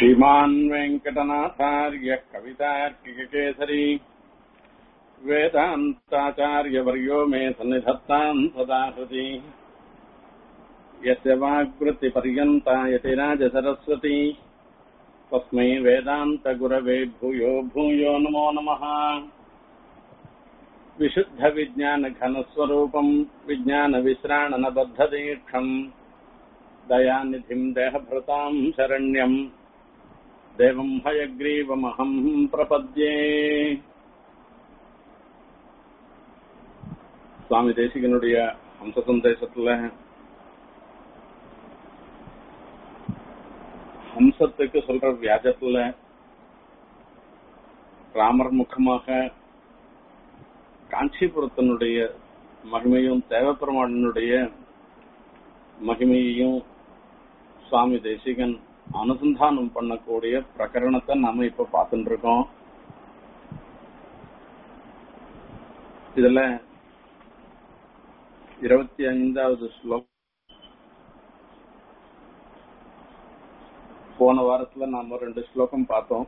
श्रीमान् वेङ्कटनाथार्यः कवितार्किककेसरी वेदान्ताचार्यवर्यो मे सन्निधत्ताम् सदा हृदि यस्य वाग्वृत्तिपर्यन्ता यतिराजसरस्वती तस्मै वेदान्तगुरवे भूयो भूयो नमो नमः विशुद्धविज्ञानघनस्वरूपम् विज्ञानविश्राणनबद्धदीक्षम् दयानिधिम् देहभृताम् शरण्यम् देवम् हयग्रीवमहम् प्रपद्ये சுவாமி தேசிகனுடைய ஹம்ச சந்தேசத்துல ஹம்சத்துக்கு சொல்ற வியாஜத்துல ராமர் முகமாக காஞ்சிபுரத்தினுடைய மகிமையும் தேவப்பெருமானுடைய மகிமையையும் சுவாமி தேசிகன் அனுசந்தானம் பண்ணக்கூடிய பிரகரணத்தை நாம இப்ப பார்த்துட்டு இருக்கோம் இதுல இருபத்தி ஐந்தாவது ஸ்லோகம் போன வாரத்துல நாம ரெண்டு ஸ்லோகம் பார்த்தோம்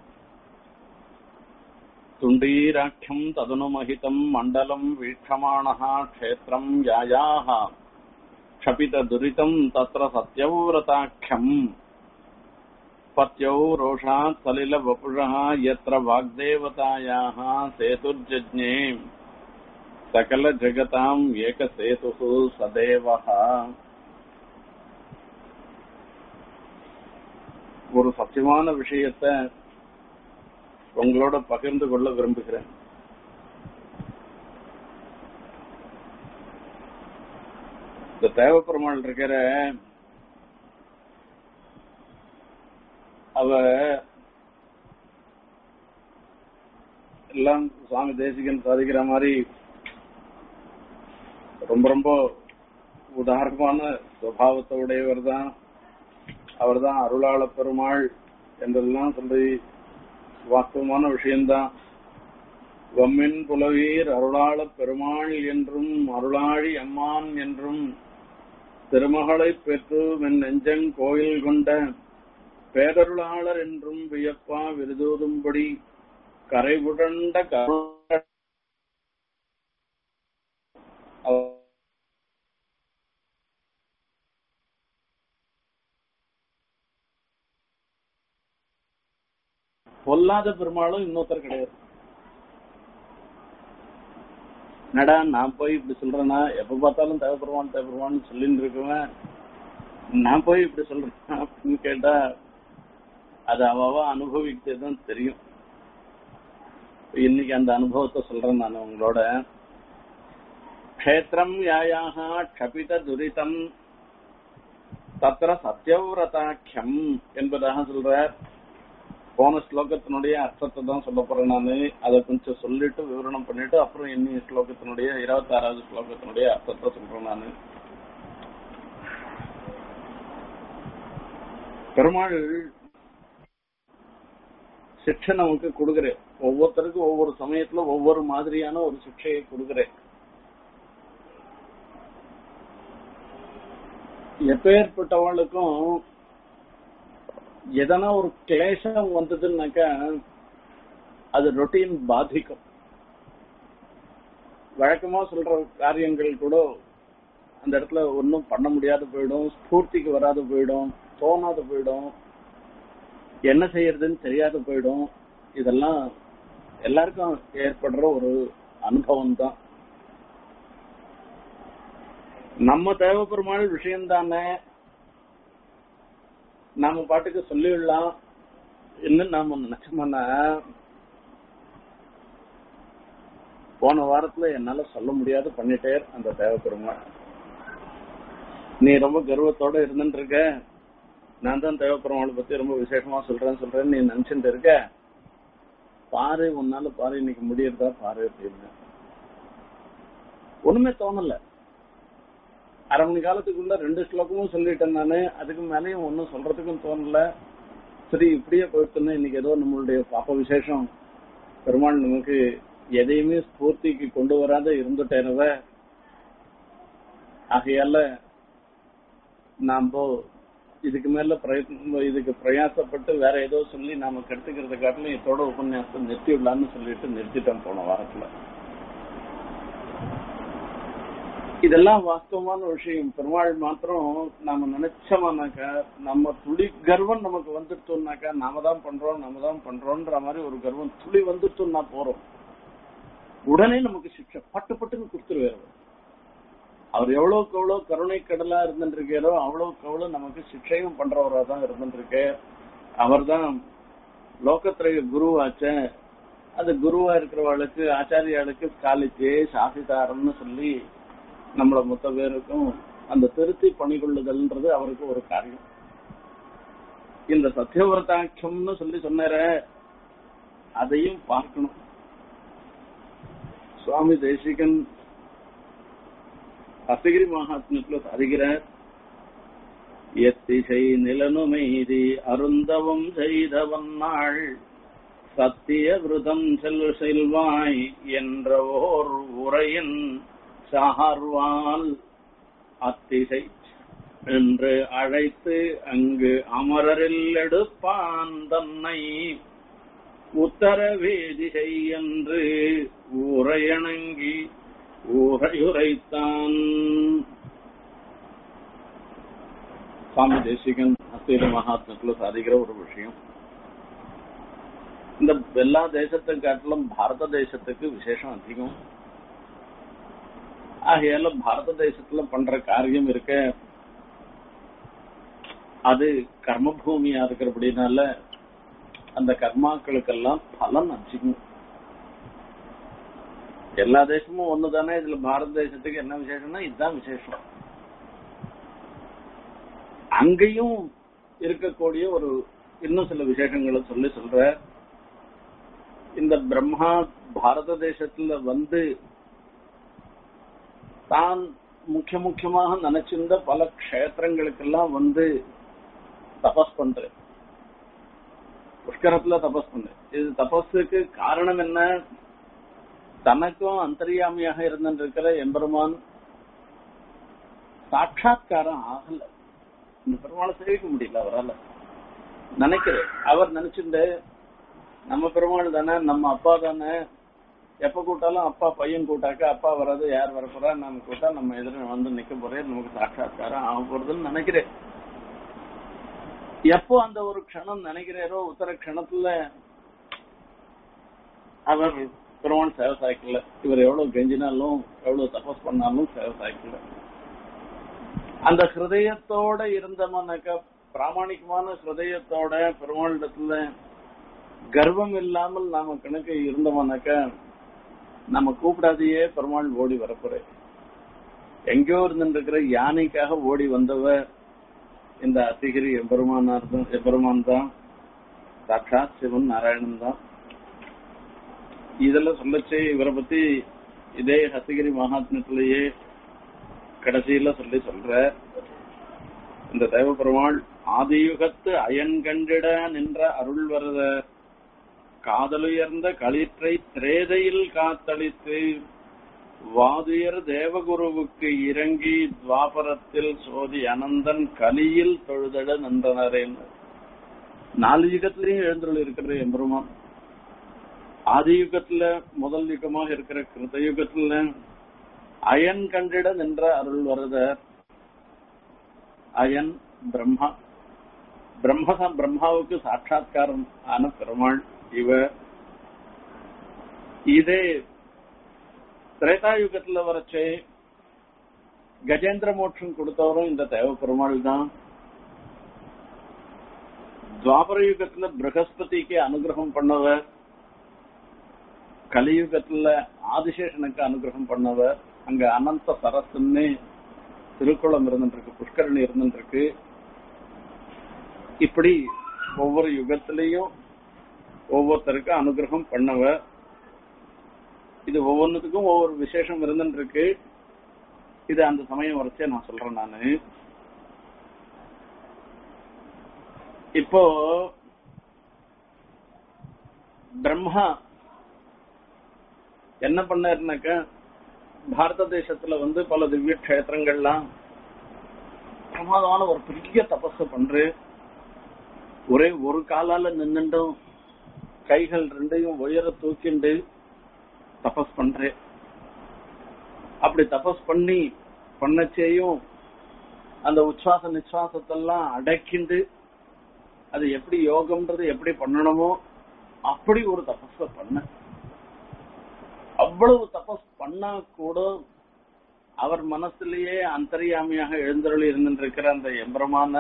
துண்டீராட்சம் ததனுமகிதம் மண்டலம் வீட்சமானः க்ஷேத்திரம் யாயாः क्षपितदुरितम् तत्र सत्यव्रताख्यम् पत्यौ रोषात् सलिलवपुषः यत्र वाग्देवतायाः सेतुर्जज्ञे सकलजगताम् एकसेतुः सदेवः ஒரு சத்தியமான விஷயத்த உங்களோட பகிர்ந்து கொள்ள விரும்புகிறேன் இந்த தேவப்பெருமாள் இருக்கிற அவ எல்லாம் சுவாமி தேசிகன் சாதிக்கிற மாதிரி ரொம்ப ரொம்ப உதாரணமான சுவாவத்தை உடையவர் தான் அவர் தான் அருளாள பெருமாள் என்றெல்லாம் சொல்லி வாஸ்தவமான விஷயம்தான் வம்மின் புலவீர் அருளாள பெருமாள் என்றும் அருளாழி அம்மான் என்றும் திருமகளை பெற்று என் நெஞ்சங் கோயில் கொண்ட பேரருளாளர் என்றும் வியப்பா விருதோதும்படி கரைபுடண்ட கருண பொல்லாத பெருமாளும் இன்னொருத்தர் கிடையாது என்னடா நான் போய் இப்படி சொல்றேன்னா எப்ப பார்த்தாலும் தேவைப்படுவான் தேவைப்படுவான்னு சொல்லிட்டு இருக்குவேன் நான் போய் இப்படி சொல்றேன் அப்படின்னு கேட்டா அது அவ அனுபவிச்சதுதான் தெரியும் இன்னைக்கு அந்த அனுபவத்தை சொல்றேன் நான் உங்களோட க்ஷேத்திரம் யாயாக க்ஷபித துரிதம் தத்திர சத்தியவிரதாக்கியம் என்பதாக சொல்றார் போன ஸ்லோகத்தினுடைய அர்த்தத்தை தான் சொல்ல போறேன் நானு அதை கொஞ்சம் சொல்லிட்டு விவரணம் பண்ணிட்டு அப்புறம் இன்னி ஸ்லோகத்தினுடைய இருபத்தி ஆறாவது ஸ்லோகத்தினுடைய அர்த்தத்தை சொல்றேன் நானு பெருமாள் சிக்ஷை நமக்கு கொடுக்குறேன் ஒவ்வொருத்தருக்கும் ஒவ்வொரு சமயத்துல ஒவ்வொரு மாதிரியான ஒரு சிக்ஷையை கொடுக்குறேன் எப்பேற்பட்டவளுக்கும் எதனா ஒரு கிளேசம் வந்ததுன்னாக்கா அது ரொட்டீன் பாதிக்கும் வழக்கமா சொல்ற காரியங்கள் கூட அந்த இடத்துல ஒன்றும் பண்ண முடியாது போயிடும் ஸ்பூர்த்திக்கு வராது போயிடும் தோணாது போயிடும் என்ன செய்யறதுன்னு தெரியாது போயிடும் இதெல்லாம் எல்லாருக்கும் ஏற்படுற ஒரு அனுபவம் தான் நம்ம தேவைப்பெருமாள் விஷயம் தானே நாம பாட்டுக்கு சொல்லிவிடலாம் இன்னும் நாம நினைச்சோம்னா போன வாரத்துல என்னால சொல்ல முடியாது பண்ணிட்டே அந்த தேவைப்பெருமாள் நீ ரொம்ப கர்வத்தோட இருந்துட்டு இருக்க நான் தான் தேவைப்பெருமாளை பத்தி ரொம்ப விசேஷமா சொல்றேன் சொல்றேன் நீ நினைச்சுட்டு இருக்க பாரு உன்னால பாரு இன்னைக்கு முடியறதா பாரு அப்படின்னு ஒண்ணுமே தோணல அரை மணி காலத்துக்குள்ள ரெண்டு ஸ்லோகமும் சொல்லிட்டேன் நானு அதுக்கு மேலேயும் ஒன்னும் சொல்றதுக்கும் தோணல சரி இப்படியே போயிட்டுன்னா இன்னைக்கு ஏதோ நம்மளுடைய பாப்ப விசேஷம் பெருமாள் நமக்கு எதையுமே ஸ்பூர்த்திக்கு கொண்டு வராத இருந்துட்டேனவ ஆகையால நாம இதுக்கு மேல பிரயத்னம் இதுக்கு பிரயாசப்பட்டு வேற ஏதோ சொல்லி நாம கெடுத்துக்கிறத காட்டிலும் இதோட உபன்யாசத்தை நிறுத்தி விடலாம்னு சொல்லிட்டு நிறுத்திட்டோம் போன வாரத்துல இதெல்லாம் வாஸ்தவமான விஷயம் பெருமாள் மாத்திரம் நாம நினைச்சோம்னாக்கா நம்ம துளி கர்வம் நமக்கு வந்துட்டோம்னாக்கா நாம தான் பண்றோம் நாம தான் பண்றோம்ன்ற மாதிரி ஒரு கர்வம் துளி வந்துட்டோம்னா போறோம் உடனே நமக்கு சிக்ஷை பட்டு பட்டுன்னு கொடுத்துருவாரு அவர். அவர் எவ்வளவுக்கு எவ்வளவு கருணை கடலா இருந்துருக்காரோ அவ்வளவுக்கு அவ்வளவு நமக்கு சிக்ஷையும் பண்றவரா தான் இருந்துருக்கு அவர் தான் லோகத்திரைய குருவாச்ச அது குருவா இருக்கிறவளுக்கு ஆச்சாரியாளுக்கு காலிச்சே சாசிதாரம்னு சொல்லி நம்மள மொத்த பேருக்கும் அந்த திருத்தி பணிகொள்ளுதல்ன்றது அவருக்கு ஒரு காரியம் இந்த சத்தியவிரதாட்சம்னு சொல்லி சொன்னார அதையும் பார்க்கணும் சுவாமி தேசிகன் அசகிரி மகாத்மியத்துல அறிகிறார் எத்திசை நிலனுமெய்தி அருந்தவம் செய்தவன் நாள் சத்திய விரதம் செல் செல்வாய் என்ற ஓர் உரையின் சார்வால் அத்திசை என்று அழைத்து அங்கு அமரரில் எடுப்பான் தன்னை உத்தரவேதிகை என்று உரையணங்கி உரையுரைத்தான் சுவாமி தேசிகன் அஸ்தீர மகாத்மத்துல சாதிக்கிற ஒரு விஷயம் இந்த எல்லா தேசத்தை காட்டிலும் பாரத தேசத்துக்கு விசேஷம் அதிகம் ஆகையால பாரத தேசத்துல பண்ற காரியம் இருக்க அது கர்ம பூமியா இருக்கிறபடினால அந்த கர்மாக்களுக்கெல்லாம் பலன் அதிகம் எல்லா தேசமும் ஒண்ணுதானே இதுல பாரத தேசத்துக்கு என்ன விசேஷம்னா இதுதான் விசேஷம் அங்கேயும் இருக்கக்கூடிய ஒரு இன்னும் சில விசேஷங்களை சொல்லி சொல்ற இந்த பிரம்மா பாரத தேசத்துல வந்து தான் முக்கிய முக்கியமாக நினைச்சிருந்த பல க்ஷேத்திரங்களுக்கெல்லாம் வந்து தபஸ் பண்ற புஷ்கரத்துல தபஸ் பண்ற இது தபஸுக்கு காரணம் என்ன தனக்கும் அந்தரியாமியாக இருந்திருக்கிற எம்பெருமான் சாட்சாத்காரம் ஆகல இந்த பெருமாளை சேவிக்க முடியல அவரால் நினைக்கிறேன் அவர் நினைச்சிருந்து நம்ம பெருமாள் தானே நம்ம அப்பா தானே எப்ப கூட்டாலும் அப்பா பையன் கூட்டாக்க அப்பா வராது யார் வர போறா நம்ம கூட்டா நம்ம எதிர வந்து நிக்க போறேன் நமக்கு சாட்சாத்காரம் ஆக போறதுன்னு நினைக்கிறேன் எப்போ அந்த ஒரு க்ஷணம் நினைக்கிறாரோ உத்தர க்ஷணத்துல அவர் பெருமாள் சேவை சாய்க்கல இவர் எவ்வளவு கெஞ்சினாலும் எவ்வளவு தபஸ் பண்ணாலும் சேவை சாய்க்கல அந்த ஹிருதயத்தோட இருந்தோம்னாக்கா பிராமணிகமான ஹிருதயத்தோட பெருமாளிடத்துல கர்வம் இல்லாமல் நாம கணக்கு இருந்தோம்னாக்கா நம்ம கூப்பிடாதையே பெருமாள் ஓடி வரப்போறேன் எங்கேயோ இருந்துருக்கிற யானைக்காக ஓடி வந்தவ இந்த அத்திகிரி எம்பெருமானார் தான் எம்பெருமான் தான் சாட்சாத் சிவன் நாராயணன் தான் இதெல்லாம் சொல்லச்சே இவரை பத்தி இதே ஹசகிரி மகாத்மத்திலேயே கடைசியில சொல்லி சொல்ற இந்த தேவ பெருமாள் ஆதியுகத்து அயன் கண்டிட நின்ற அருள் வரத காதலுயர்ந்த களிற்றை திரேதையில் காத்தளித்து வாதுயர் தேவகுருவுக்கு இறங்கி துவாபரத்தில் சோதி அனந்தன் கலியில் தொழுதட நின்றனரேன் நாலு யுகத்திலையும் எழுந்துள்ள இருக்கிற எம்பெருமான் ஆதி யுகத்துல முதல் யுகமாக இருக்கிற கிருத யுகத்துல அயன் கண்டிட நின்ற அருள் வரத அயன் பிரம்மா பிரம்ம பிரம்மாவுக்கு சாட்சா்காரம் ஆன பெருமாள் இவ இதே திரேதாயுகத்துல வரச்சே கஜேந்திர மோட்சம் கொடுத்தவரும் இந்த தேவ பெருமாள் தான் துவாபர யுகத்துல பிரகஸ்பதிக்கு அனுகிரகம் பண்ணவர் கலியுகத்துல ஆதிசேஷனுக்கு அனுகிரகம் பண்ணவர் அங்க அனந்த சரஸ்ன்னு திருக்குளம் இருந்துருக்கு புஷ்கரணி இருந்துருக்கு இப்படி ஒவ்வொரு யுகத்திலையும் ஒவ்வொருத்தருக்கும் அனுகிரகம் பண்ணவர் இது ஒவ்வொன்றுத்துக்கும் ஒவ்வொரு விசேஷம் இருந்துருக்கு இது அந்த சமயம் வரைச்சே நான் சொல்றேன் நானு இப்போ பிரம்மா என்ன பண்ணாருனாக்க பாரத தேசத்துல வந்து பல திவ்ய கஷேத்திரங்கள்லாம் பிரமாதமான ஒரு பெரிய தபஸ் பண்றேன் ஒரே ஒரு காலால நின்னுண்டும் கைகள் ரெண்டையும் உயர தூக்கிண்டு தபஸ் பண்றேன் அப்படி தபஸ் பண்ணி பண்ணச்சேயும் அந்த உச்சாச நிச்சாசத்தெல்லாம் அடக்கிண்டு அது எப்படி யோகம்ன்றது எப்படி பண்ணணுமோ அப்படி ஒரு தபஸ பண்ண அவ்வளவு தபஸ் பண்ணா கூட அவர் மனசுலயே அந்தரியாமியாக எழுந்தருளி இருந்திருக்கிற அந்த எம்பரமான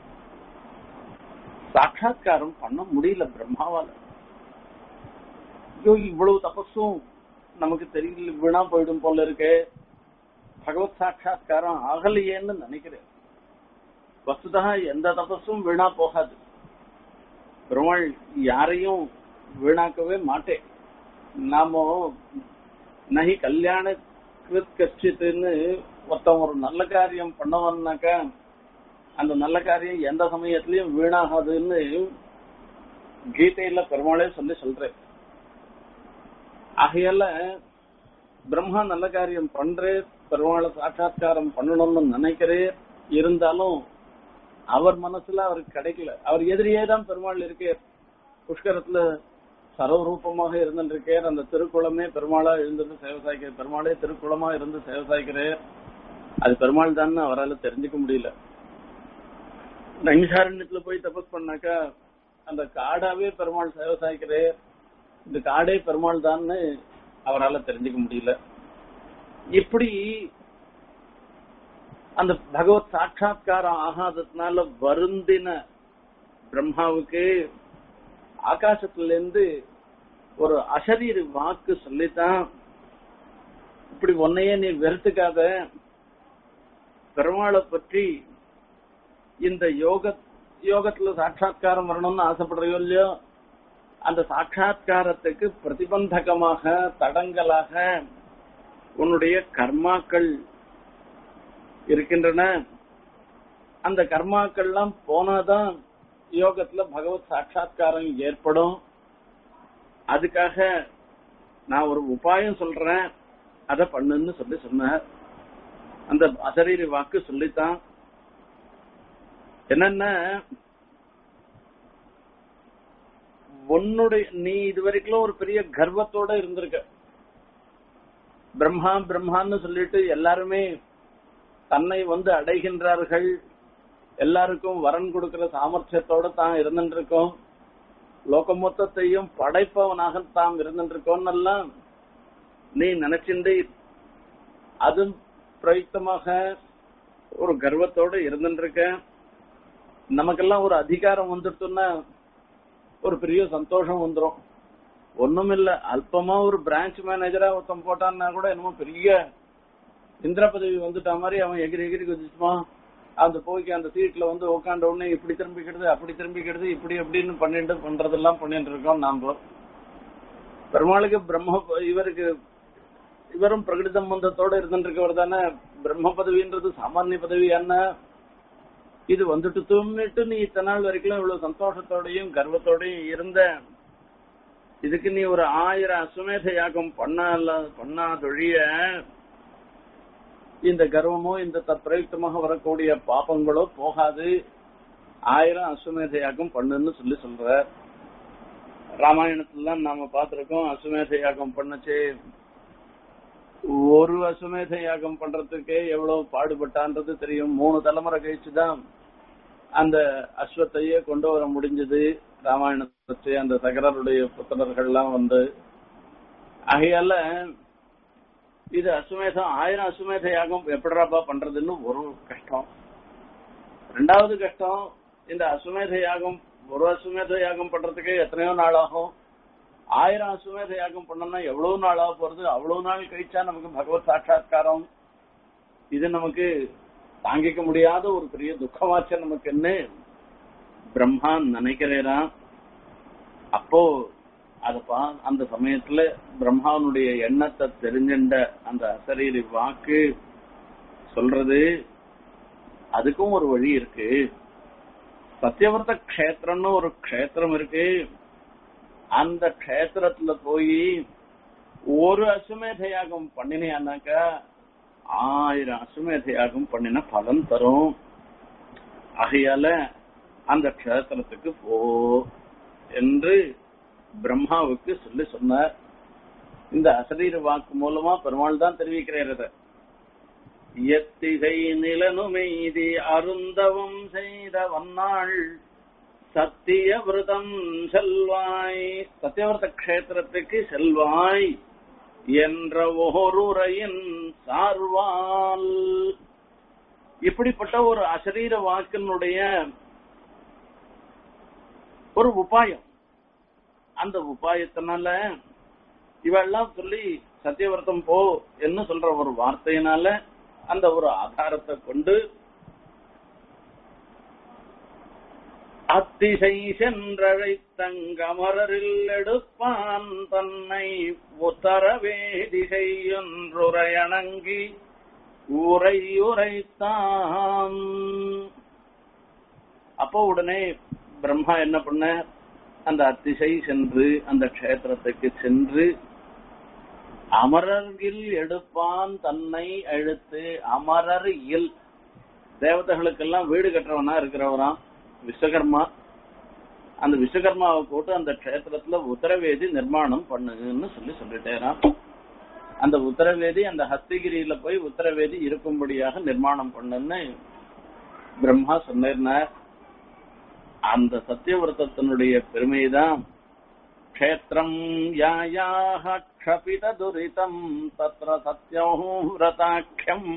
சாட்சா்காரம் பண்ண முடியல பிரம்மாவால ஐயோ இவ்வளவு தபஸும் நமக்கு தெரியல வீணா போயிடும் போல இருக்கே பகவத் சாட்சா்காரம் ஆகலையேன்னு நினைக்கிறேன் வசுதா எந்த தபஸும் வீணா போகாது பெருமாள் யாரையும் வீணாக்கவே மாட்டேன் நாம நகி கல்யாண கச்சித்துன்னு ஒருத்தன் ஒரு நல்ல காரியம் பண்ணவன்னாக்க அந்த நல்ல காரியம் எந்த சமயத்திலயும் வீணாகாதுன்னு கீதையில பெருமாளே சொல்லி சொல்றேன் ஆகையால பிரம்மா நல்ல காரியம் பண்றே பெருமாளை சாட்சா்காரம் பண்ணணும்னு நினைக்கிறேன் இருந்தாலும் அவர் மனசுல அவருக்கு கிடைக்கல அவர் எதிரியே தான் பெருமாள் இருக்கே புஷ்கரத்துல சர்வரூபமாக இருந்திருக்கார் அந்த திருக்குளமே பெருமாளா இருந்திருந்து சேவை சாய்க்கிற பெருமாளே திருக்குளமா இருந்து சேவை சாய்க்கிறார் அது பெருமாள் தான் அவரால் தெரிஞ்சுக்க முடியல நைமிசாரண்யத்துல போய் தபஸ் பண்ணாக்கா அந்த காடாவே பெருமாள் சேவை சாய்க்கிறார் இந்த காடே பெருமாள் தான்னு அவரால் தெரிஞ்சுக்க முடியல இப்படி அந்த பகவத் சாட்சா்காரம் ஆகாததுனால வருந்தின பிரம்மாவுக்கு ஆகாசத்துல இருந்து ஒரு அசரீர் வாக்கு சொல்லித்தான் இப்படி உன்னையே நீ வெறுத்துக்காத பெருமாளை பற்றி இந்த யோக யோகத்துல சாட்சா்காரம் வரணும்னு ஆசைப்படுறியோ இல்லையோ அந்த சாட்சா்காரத்துக்கு பிரதிபந்தகமாக தடங்கலாக உன்னுடைய கர்மாக்கள் இருக்கின்றன அந்த கர்மாக்கள்லாம் போனாதான் யோகத்துல பகவத் சாட்சா்காரம் ஏற்படும் அதுக்காக நான் ஒரு உபாயம் சொல்றேன் அத பண்ணுன்னு சொல்லி சொன்னார் அந்த அசரீரி வாக்கு சொல்லித்தான் என்னன்னா உன்னுடைய நீ இதுவரைக்கும் ஒரு பெரிய கர்வத்தோட இருந்திருக்க பிரம்மா பிரம்மான்னு சொல்லிட்டு எல்லாருமே தன்னை வந்து அடைகின்றார்கள் எல்லாருக்கும் வரன் கொடுக்கிற சாமர்த்தியத்தோட தான் இருந்துருக்கோம் லோக மொத்தத்தையும் படைப்பவனாக தாம் இருந்துருக்கோம் எல்லாம் நீ நினைச்சிண்டு அது பிரயுக்தமாக ஒரு கர்வத்தோட இருந்துருக்க நமக்கெல்லாம் ஒரு அதிகாரம் வந்துடுத்துன்னா ஒரு பெரிய சந்தோஷம் வந்துடும் ஒண்ணும் இல்ல அல்பமா ஒரு பிரான்ச் மேனேஜரா ஒருத்தன் போட்டான்னா கூட என்னமோ பெரிய இந்திர பதவி வந்துட்ட மாதிரி அவன் எகிரி எகிரி குதிச்சுமா அந்த போய்க்கு அந்த சீட்ல வந்து உட்காண்ட உடனே இப்படி திரும்பிக்கிடுது அப்படி திரும்பிக்கிடுது இப்படி அப்படின்னு பண்ணிட்டு பண்றதெல்லாம் பண்ணிட்டு இருக்கோம் நாம பெருமாளுக்கு பிரம்ம இவருக்கு இவரும் பிரகடி சம்பந்தத்தோட இருந்துருக்கவர் தானே பிரம்ம பதவின்றது சாமானிய பதவி என்ன இது வந்துட்டு தூமிட்டு நீ இத்தனை நாள் வரைக்கும் இவ்வளவு சந்தோஷத்தோடையும் கர்வத்தோடையும் இருந்த இதுக்கு நீ ஒரு ஆயிரம் அசுமேத யாகம் பண்ணால பண்ணாதொழிய இந்த கர்வமோ இந்த தற்பிரயுக்தமாக வரக்கூடிய பாப்பங்களோ போகாது ஆயிரம் அசுமேத யாகம் பண்ணுன்னு சொல்லி சொல்ற ராமாயணத்துல நாம பார்த்திருக்கோம் அசுமேத யாகம் பண்ணுச்சு ஒரு அசுமேத யாகம் பண்றதுக்கே எவ்வளவு பாடுபட்டான்றது தெரியும் மூணு தலைமுறை கழிச்சுதான் அந்த அஸ்வத்தையே கொண்டு வர முடிஞ்சது ராமாயணத்தை அந்த சகரருடைய புத்தகர்கள்லாம் வந்து ஆகையால இது அசுமேதம் ஆயிரம் அசுமேத யாகம் எப்படிராப்பா பண்றதுன்னு ஒரு கஷ்டம் ரெண்டாவது கஷ்டம் இந்த அசுமேத யாகம் ஒரு அசுமேத யாகம் பண்றதுக்கு எத்தனையோ நாள் ஆகும் ஆயிரம் அசுமேத யாகம் பண்ணோம்னா எவ்வளவு நாள் ஆக போறது அவ்வளவு நாள் கழிச்சா நமக்கு பகவத் சாட்சா்காரம் இது நமக்கு தாங்கிக்க முடியாத ஒரு பெரிய துக்கமாச்ச நமக்கு என்ன பிரம்மா நினைக்கிறேனா அப்போ அதப்பா அந்த சமயத்துல பிரம்மாவனுடைய எண்ணத்தை தெரிஞ்சின்ற அந்த அசரீரி வாக்கு சொல்றது அதுக்கும் ஒரு வழி இருக்கு சத்தியவர்த்த கஷேத்திரம்னு ஒரு கஷேத்திரம் இருக்கு அந்த கஷேத்திரத்துல போய் ஒரு அசுமேத யாகம் பண்ணினாக்கா ஆயிரம் அசுமேத யாகம் பண்ணின பலன் தரும் ஆகையால அந்த க்ஷேத்திரத்துக்கு போ என்று பிரம்மாவுக்கு சொல்லி சொன்னார் இந்த அசரீர வாக்கு மூலமா பெருமாள் தான் தெரிவிக்கிறார் இதை எத்திகை நிலனுமெய்தி அருந்தவம் செய்த வன்னாள் சத்திய விரதம் செல்வாய் சத்தியவிரத கஷேத்திரத்துக்கு செல்வாய் என்ற ஓருரையின் சார்வால் இப்படிப்பட்ட ஒரு அசரீர வாக்கினுடைய ஒரு உபாயம் அந்த உபாயத்தினால இவெல்லாம் சொல்லி சத்தியவிரதம் போ என்ன சொல்ற ஒரு வார்த்தையினால அந்த ஒரு ஆதாரத்தை கொண்டு அத்திசை சென்றழைத்தங்கமரில் எடுப்பான் தன்னை உத்தரவேதிகை என்றுரையணங்கி உரை உரைத்தான் அப்போ உடனே பிரம்மா என்ன பண்ண அந்த அத்திசை சென்று அந்த க்ஷேத்திரத்துக்கு சென்று அமரர்கில் எடுப்பான் தன்னை அழுத்து அமரர் இல் தேவதைகளுக்கெல்லாம் வீடு கட்டுறவனா இருக்கிறவராம் விஸ்வகர்மா அந்த விஸ்வகர்மாவை போட்டு அந்த க்ஷேத்திரத்துல உத்தரவேதி நிர்மாணம் பண்ணுன்னு சொல்லி சொல்லிட்டேராம் அந்த உத்தரவேதி அந்த ஹஸ்திகிரியில போய் உத்தரவேதி இருக்கும்படியாக நிர்மாணம் பண்ணுன்னு பிரம்மா சொன்னார் அந்த சத்தியவிரதத்தினுடைய பெருமைதான் க்ஷேத்திரம் யாயாக க்ஷபித துரிதம் தத்ர சத்யோவிரதாட்சியம்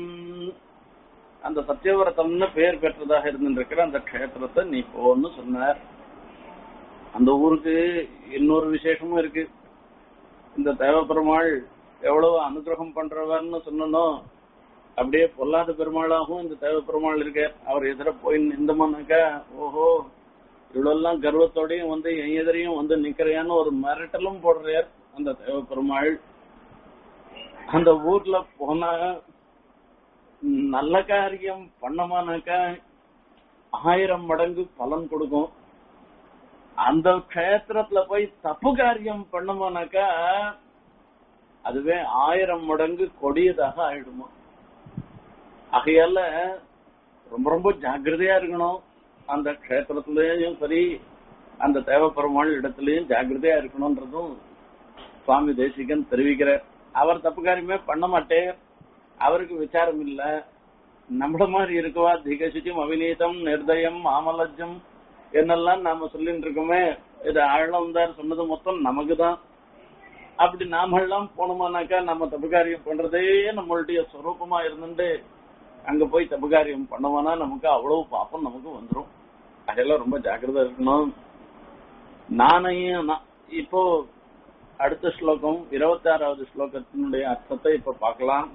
அந்த சத்தியவிரதம்னு பெயர் பெற்றதாக இருந்திருக்கிற அந்த க்ஷேத்திரத்தை நீ போன்னு சொன்னார் அந்த ஊருக்கு இன்னொரு விசேஷமும் இருக்கு இந்த தேவப்பெருமாள் எவ்வளவு அனுகிரகம் பண்றவர்னு சொன்னனோ அப்படியே பொல்லாத பெருமாளாகவும் இந்த தேவ பெருமாள் இருக்க அவர் எதிர போய் நின்றமானாக்கா ஓஹோ இவ்வளவு கர்வத்தோடையும் வந்து என் எதிரையும் வந்து நிக்கிறையான்னு ஒரு மிரட்டலும் போடுறார் அந்த தேவ பெருமாள் அந்த ஊர்ல போனா நல்ல காரியம் பண்ணமானாக்கா ஆயிரம் மடங்கு பலன் கொடுக்கும் அந்த கஷேத்திரத்துல போய் தப்பு காரியம் பண்ணமானாக்கா அதுவே ஆயிரம் மடங்கு கொடியதாக ஆயிடுமா ஆகையால ரொம்ப ரொம்ப ஜாக்கிரதையா இருக்கணும் அந்த க்ஷேத்திரத்திலயும் சரி அந்த தேவ பெருமாள் இடத்துலயும் ஜாக்கிரதையா இருக்கணும்ன்றதும் சுவாமி தேசிகன் தெரிவிக்கிறார் அவர் தப்பு காரியமே பண்ண மாட்டேன் அவருக்கு விசாரம் இல்ல நம்மள மாதிரி இருக்குவா திகசிச்சும் அவிநீதம் நிர்தயம் மாமலஜம் என்னெல்லாம் நாம சொல்லிட்டு இருக்கோமே இது ஆழம்தார் சொன்னது மொத்தம் நமக்கு தான் அப்படி நாமெல்லாம் போனோமானாக்கா நம்ம தப்பு காரியம் பண்றதே நம்மளுடைய சொரூபமா இருந்துட்டு அங்க போய் தப்பு காரியம் பண்ணோம்னா நமக்கு அவ்வளவு பாப்பம் நமக்கு வந்துரும் அதெல்லாம் ரொம்ப ஜாக்கிரதா இருக்கணும் நானையும் இப்போ அடுத்த ஸ்லோகம் இருபத்தி ஆறாவது ஸ்லோகத்தினுடைய அர்த்தத்தை இப்ப பார்க்கலாம்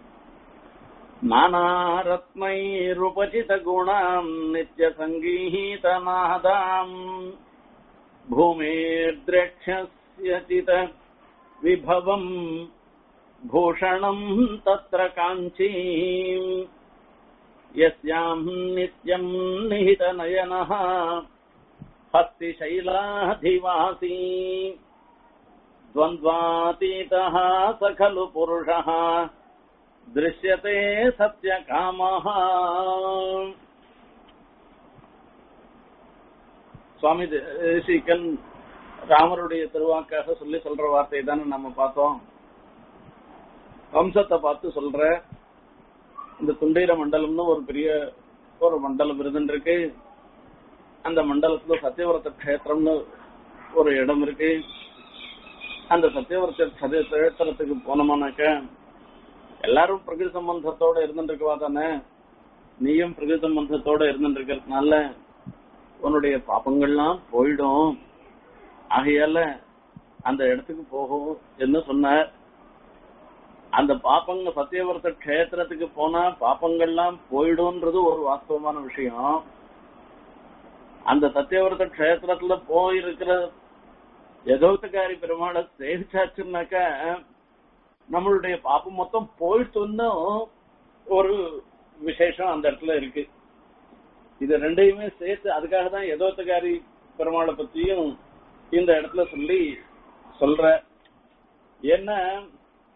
நானாரத்மைருபசித குணாம் நித்ய சங்கீத நாதாம் பூமிர்திரக்ஷஸ்யசித விபவம் भूषणम् तत्र काञ्चीम् यस्याम् नित्यम् निहितनयनः हस्तिशैलाधिवासी द्वन्द्वातीतः स खलु पुरुषः दृश्यते सत्यकामः சுவாமி தேசிகன் ராமருடைய திருவாக்காக சொல்லி சொல்ற வார்த்தை தானே நம்ம பார்த்தோம் வம்சத்தை பார்த்து சொல்ற இந்த துண்டீர மண்டலம்னு ஒரு பெரிய ஒரு மண்டலம் இருந்துருக்கு அந்த மண்டலத்துல சத்தியவரத்த கஷேத்திரம்னு ஒரு இடம் இருக்கு அந்த சத்தியவரத்த கஷேத்திரத்துக்கு போனோமானாக்க எல்லாரும் பிரகிருதி சம்பந்தத்தோட இருந்துருக்குவா தானே நீயும் பிரகிருதி சம்பந்தத்தோட இருந்துருக்கிறதுனால உன்னுடைய பாப்பங்கள்லாம் போயிடும் ஆகையால அந்த இடத்துக்கு போகும் என்ன சொன்ன அந்த பாப்பங்க சத்தியவரத்த கஷேத்திரத்துக்கு போனா பாப்பங்கள்லாம் போயிடும்ன்றது ஒரு வாஸ்தவமான விஷயம் அந்த சத்தியவரத்த கஷேத்திரத்துல போயிருக்கிற எதோத்தகாரி பெருமாளை சேவிச்சாச்சுன்னாக்க நம்மளுடைய பாப்பம் மொத்தம் போயிட்டுன்னு ஒரு விசேஷம் அந்த இடத்துல இருக்கு இது ரெண்டையுமே சேர்த்து அதுக்காக தான் எதோத்தகாரி பெருமாளை பத்தியும் இந்த இடத்துல சொல்லி சொல்ற என்ன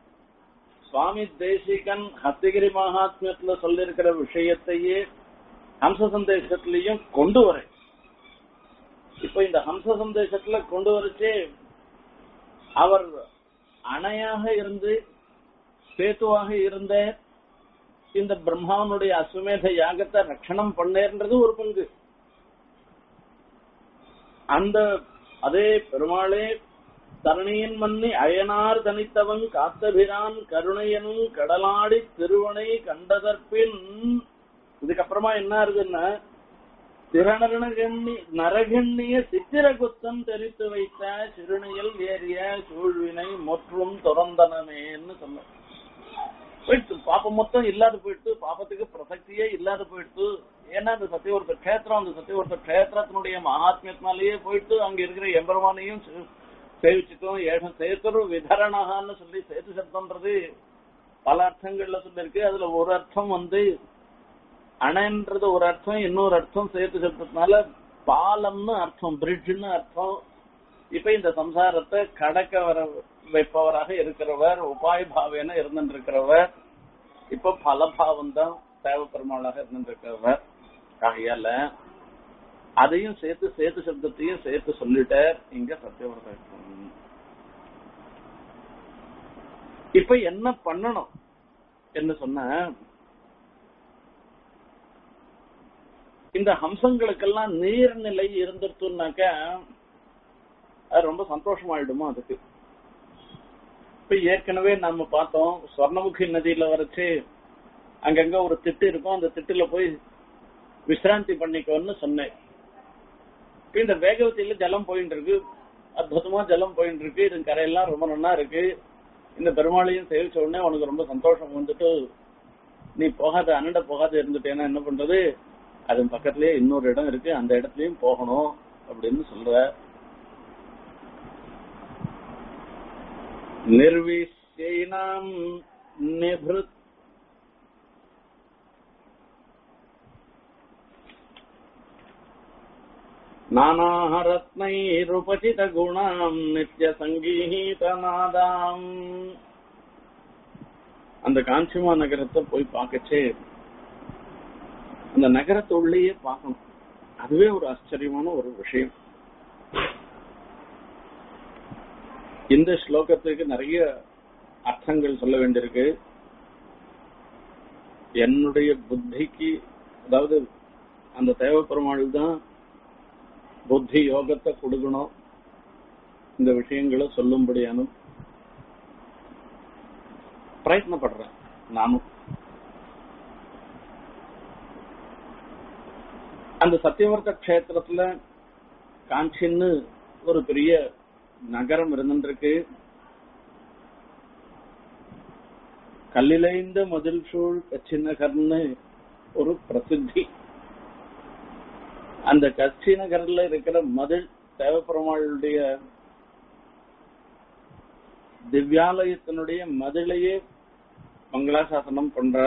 சுவாமி தேசிகன் ஹத்திகிரி மகாத்மியத்துல சொல்லியிருக்கிற விஷயத்தையே ஹம்ச சந்தேசத்திலையும் கொண்டு வர இப்ப இந்த ஹம்ச சந்தேசத்துல கொண்டு வரச்சே அவர் அணையாக இருந்து சேத்துவாக இருந்த இந்த பிரம்மாவனுடைய அஸ்வமேத யாகத்தை ரட்சணம் பண்ணேன்றது ஒரு பங்கு அந்த அதே பெருமாளே தரணியின் மன்னி அயனார் தனித்தவன் காத்தபிரான் கருணையனும் கடலாடி திருவனை கண்டதற்பின் இதுக்கப்புறமா என்ன இருக்குன்னா திறனகண்ணி நரகண்ணிய சித்திரகுத்தம் தெரித்து வைத்த சிறுநியல் ஏறிய சூழ்வினை முற்றும் துறந்தனமேன்னு சொன்ன போயிட்டு பாப்பம் மொத்தம் இல்லாத போயிட்டு பாப்பத்துக்கு பிரசக்தியே இல்லாத போயிட்டு ஏன்னா அந்த சத்தியவர்த்த கஷேத்திரம் அந்த சத்தியவர்த்த கஷேத்திரத்தினுடைய மகாத்மியத்தினாலேயே போயிட்டு அங்க இருக்கிற எம்பெருமானையும் சே- சேவிச்சுட்டோம் ஏழம் சேத்துரு விதரணகான்னு சொல்லி சேத்து சப்தம்ன்றது பல அர்த்தங்கள்ல சொல்லிருக்கு அதுல ஒரு அர்த்தம் வந்து அணைன்றது ஒரு அர்த்தம் இன்னொரு அர்த்தம் சேர்த்து சொல்றதுனால பாலம்னு அர்த்தம் பிரிட்ஜ்னு அர்த்தம் இப்ப இந்த சம்சாரத்தை கடக்க வர வைப்பவராக இருக்கிறவர் உபாய பாவேன இருந்திருக்கிறவர் இப்ப பலபாவம் தான் தேவப்பெருமாளாக இருந்திருக்கிறவர் ஆகையால அதையும் சேர்த்து சேர்த்து சப்தத்தையும் சேர்த்து சொல்லிட்டார் இங்க சத்தியவரதம் இப்ப என்ன பண்ணணும் என்ன சொன்ன இந்த ஹம்சங்களுக்கெல்லாம் நீர்நிலை இருந்துட்டுனாக்க அது ரொம்ப சந்தோஷமாயிடுமா அதுக்கு இப்ப ஏற்கனவே நம்ம பார்த்தோம் ஸ்வர்ணமுகி நதியில வரைச்சு அங்கங்க ஒரு திட்டு இருக்கும் அந்த திட்டுல போய் விசிராந்தி பண்ணிக்கோன்னு சொன்னேன் இப்ப இந்த வேகவதியில ஜலம் போயிட்டு இருக்கு அற்புதமா ஜலம் போயிட்டு இருக்கு இது கரையெல்லாம் ரொம்ப நல்லா இருக்கு இந்த பெருமாளையும் சேவிச்ச உடனே உனக்கு ரொம்ப சந்தோஷம் வந்துட்டு நீ போகாத அண்ணட போகாத இருந்துட்டேன்னா என்ன பண்றது அது பக்கத்துலயே இன்னொரு இடம் இருக்கு அந்த இடத்துலயும் போகணும் அப்படின்னு சொல்ற நிர்விஷயினாம் நிபிருத் நானாஹரத்னைருபசித குணாம் நித்ய சங்கீதநாதாம் அந்த காஞ்சிமா நகரத்தை போய் பார்க்கச்சே அந்த நகரத்தை உள்ளேயே பார்க்கணும் அதுவே ஒரு ஆச்சரியமான ஒரு விஷயம் இந்த ஸ்லோகத்துக்கு நிறைய அர்த்தங்கள் சொல்ல வேண்டியிருக்கு என்னுடைய புத்திக்கு அதாவது அந்த தேவப்பெருமாள் தான் புத்தி யோகத்தை கொடுக்கணும் இந்த விஷயங்களை சொல்லும்படியான பிரயத்னப்படுறேன் நானும் அந்த சத்தியவர்த்த கஷேத்திரத்துல காஞ்சின்னு ஒரு பெரிய நகரம் இருந்துருக்கு கல்லிலைந்த மதில் சூழ் கச்சி நகர்னு ஒரு பிரசித்தி அந்த கட்சி நகர்ல இருக்கிற மதில் தேவப்பெருமாளுடைய திவ்யாலயத்தினுடைய மதிலையே மங்களாசாசனம் பண்ற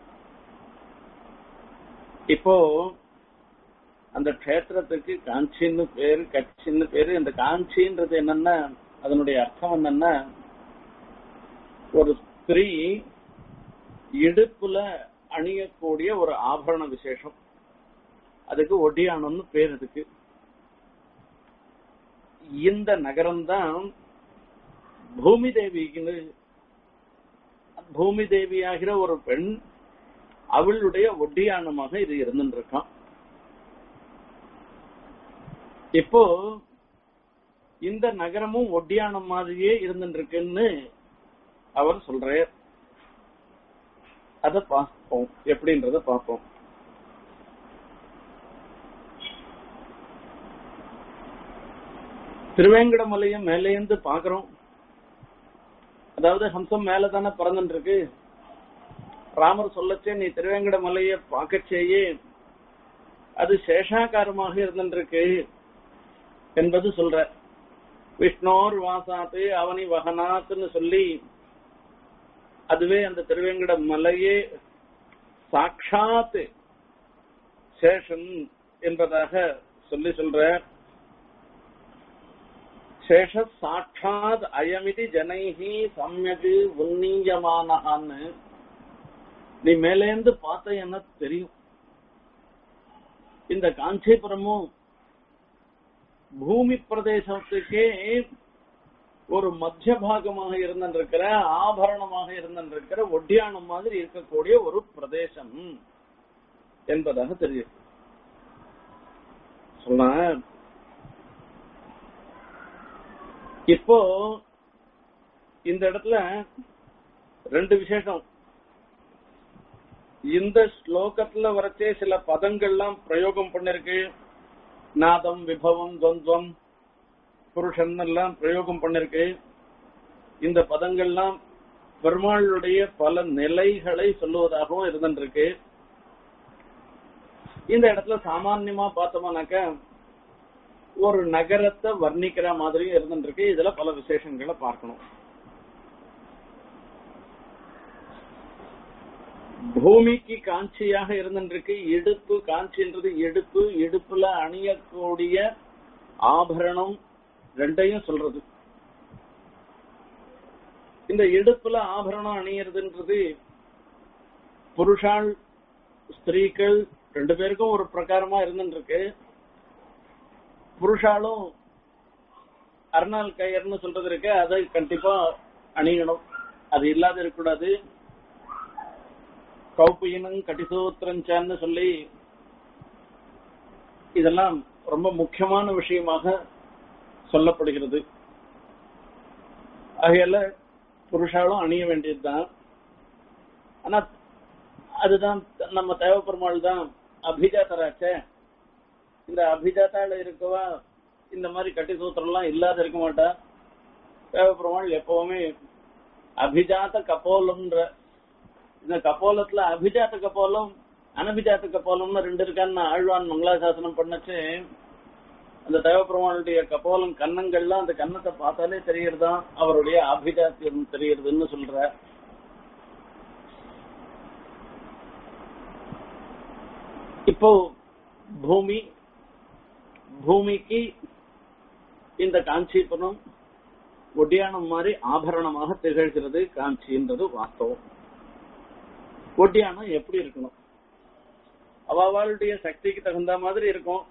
இப்போ அந்த க்ஷேத்திரத்துக்கு காஞ்சின்னு பேரு கட்சின்னு பேரு இந்த காஞ்சின்றது என்னன்னா அதனுடைய அர்த்தம் என்னன்னா ஒரு ஸ்திரீ இடுப்புல அணியக்கூடிய ஒரு ஆபரண விசேஷம் அதுக்கு ஒடியானம்னு பேர் இருக்கு இந்த நகரம் தான் பூமி தேவிக்குன்னு பூமி தேவி ஆகிற ஒரு பெண் அவளுடைய ஒட்டியானமாக இது இருந்துருக்கான் இப்போ இந்த நகரமும் ஒட்டியானம் மாதிரியே இருந்துருக்குன்னு அவர் சொல்றார் அத பார்ப்போம் எப்படின்றத பார்ப்போம் திருவேங்கடமலையும் மேலேந்து பாக்குறோம் அதாவது ஹம்சம் மேல தானே பறந்துட்டு இருக்கு ராமர் சொல்லச்சே நீ திருவேங்கட மலைய பார்க்கச்சேயே அது சேஷாகாரமாக இருந்திருக்கு என்பது சொல்ற விஷ்ணோர் வாசாத்து அவனி வகனாத்னு சொல்லி அதுவே அந்த திருவேங்கட மலையே சாட்சாத் சேஷன் என்பதாக சொல்லி சொல்ற சேஷ சாட்சாத் அயமிதி ஜனைஹி சம்யகு உன்னீயமானஹான்னு நீ மேலேந்து பார்த்த என்ன தெரியும் இந்த காஞ்சிபுரமும் பூமி பிரதேசத்துக்கே ஒரு மத்திய பாகமாக இருந்திருக்கிற ஆபரணமாக இருந்திருக்கிற ஒட்டியானம் மாதிரி இருக்கக்கூடிய ஒரு பிரதேசம் என்பதாக தெரியுது சொன்ன இப்போ இந்த இடத்துல ரெண்டு விசேஷம் இந்த ஸ்லோகத்துல வரச்சே சில பதங்கள்லாம் பிரயோகம் பண்ணிருக்கு நாதம் விபவம் துவந்தம் புருஷன் எல்லாம் பிரயோகம் பண்ணிருக்கு இந்த பதங்கள்லாம் பெருமாளுடைய பல நிலைகளை சொல்லுவதாகவும் இருந்துருக்கு இந்த இடத்துல சாமான்யமா பார்த்தோம்னாக்க ஒரு நகரத்தை வர்ணிக்கிற மாதிரியும் இருந்துருக்கு இதுல பல விசேஷங்களை பார்க்கணும் பூமிக்கு காஞ்சியாக இருந்துருக்கு இடுப்பு காஞ்சின்றது இடுப்பு இடுப்புல அணியக்கூடிய ஆபரணம் ரெண்டையும் சொல்றது இந்த இடுப்புல ஆபரணம் அணியறதுன்றது புருஷாள் ஸ்திரீகள் ரெண்டு பேருக்கும் ஒரு பிரகாரமா இருந்துருக்கு புருஷாலும் அர்னால் கயர்னு சொல்றது இருக்கு அதை கண்டிப்பா அணியணும் அது இல்லாத இருக்கக்கூடாது கௌப்பியனும் கட்டிசூத்திரஞ்சான்னு சொல்லி இதெல்லாம் ரொம்ப முக்கியமான விஷயமாக சொல்லப்படுகிறது ஆகையால புருஷாலும் அணிய வேண்டியதுதான் ஆனா அதுதான் நம்ம தேவப்பெருமாள் தான் அபிஜாத்தராச்சே இந்த அபிஜாத்தால இருக்கவா இந்த மாதிரி கட்டி சூத்திரம் எல்லாம் இல்லாத இருக்க மாட்டா தேவப்பெருமாள் எப்பவுமே அபிஜாத்த கபோலம்ன்ற இந்த கபோலத்துல அபிஜாத்த கபோலம் அனபிஜாத்த கபோலம்னு ரெண்டு இருக்கான்னு ஆழ்வான் மங்களாசாசனம் பண்ணச்சு அந்த தேவப்பெருமானுடைய கபோலம் கன்னங்கள்லாம் அந்த கன்னத்தை பார்த்தாலே தெரியறதான் அவருடைய அபிஜாத்தியம் தெரியறதுன்னு சொல்ற இப்போ பூமி பூமிக்கு இந்த காஞ்சிபுரம் ஒட்டியானம் மாதிரி ஆபரணமாக திகழ்கிறது காஞ்சின்றது வாஸ்தவம் ஒட்டியானம் எப்படி இருக்கணும் அவளுடைய சக்திக்கு தகுந்த மாதிரி இருக்கும்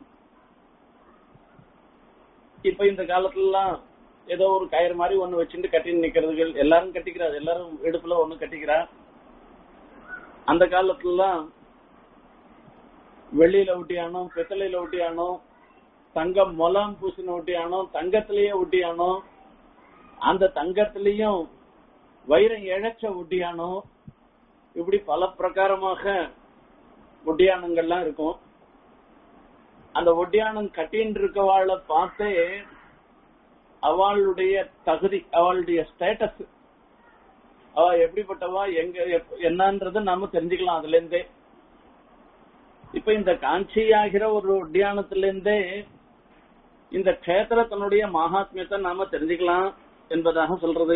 இப்ப இந்த காலத்துலலாம் ஏதோ ஒரு கயிறு மாதிரி ஒண்ணு வச்சுட்டு கட்டி நிக்கிறதுகள் எல்லாரும் கட்டிக்கிறாரு எல்லாரும் இடுப்புல ஒண்ணு கட்டிக்கிறா அந்த காலத்துலலாம் வெள்ளியில ஒட்டியானோ பித்தளையில ஒட்டியானோ தங்கம் மொலாம் பூசின ஒட்டியானோ தங்கத்திலேயே ஒட்டியானோ அந்த தங்கத்திலையும் வைரம் இழைச்ச ஒட்டியானோ இப்படி பல பிரகாரமாக ஒட்டியானங்கள்லாம் இருக்கும் அந்த ஒட்டியானம் கட்டின்னு இருக்கவாளை பார்த்தே அவளுடைய தகுதி அவளுடைய ஸ்டேட்டஸ் அவ எப்படிப்பட்டவா எங்க எப்- என்னன்றது நாம தெரிஞ்சுக்கலாம் அதுல இருந்தே இப்ப இந்த காஞ்சி ஆகிற ஒரு ஒட்டியானத்துல இருந்தே இந்த கஷேத்திரத்தினுடைய மகாத்மியத்தை நாம தெரிஞ்சுக்கலாம் என்பதாக சொல்றது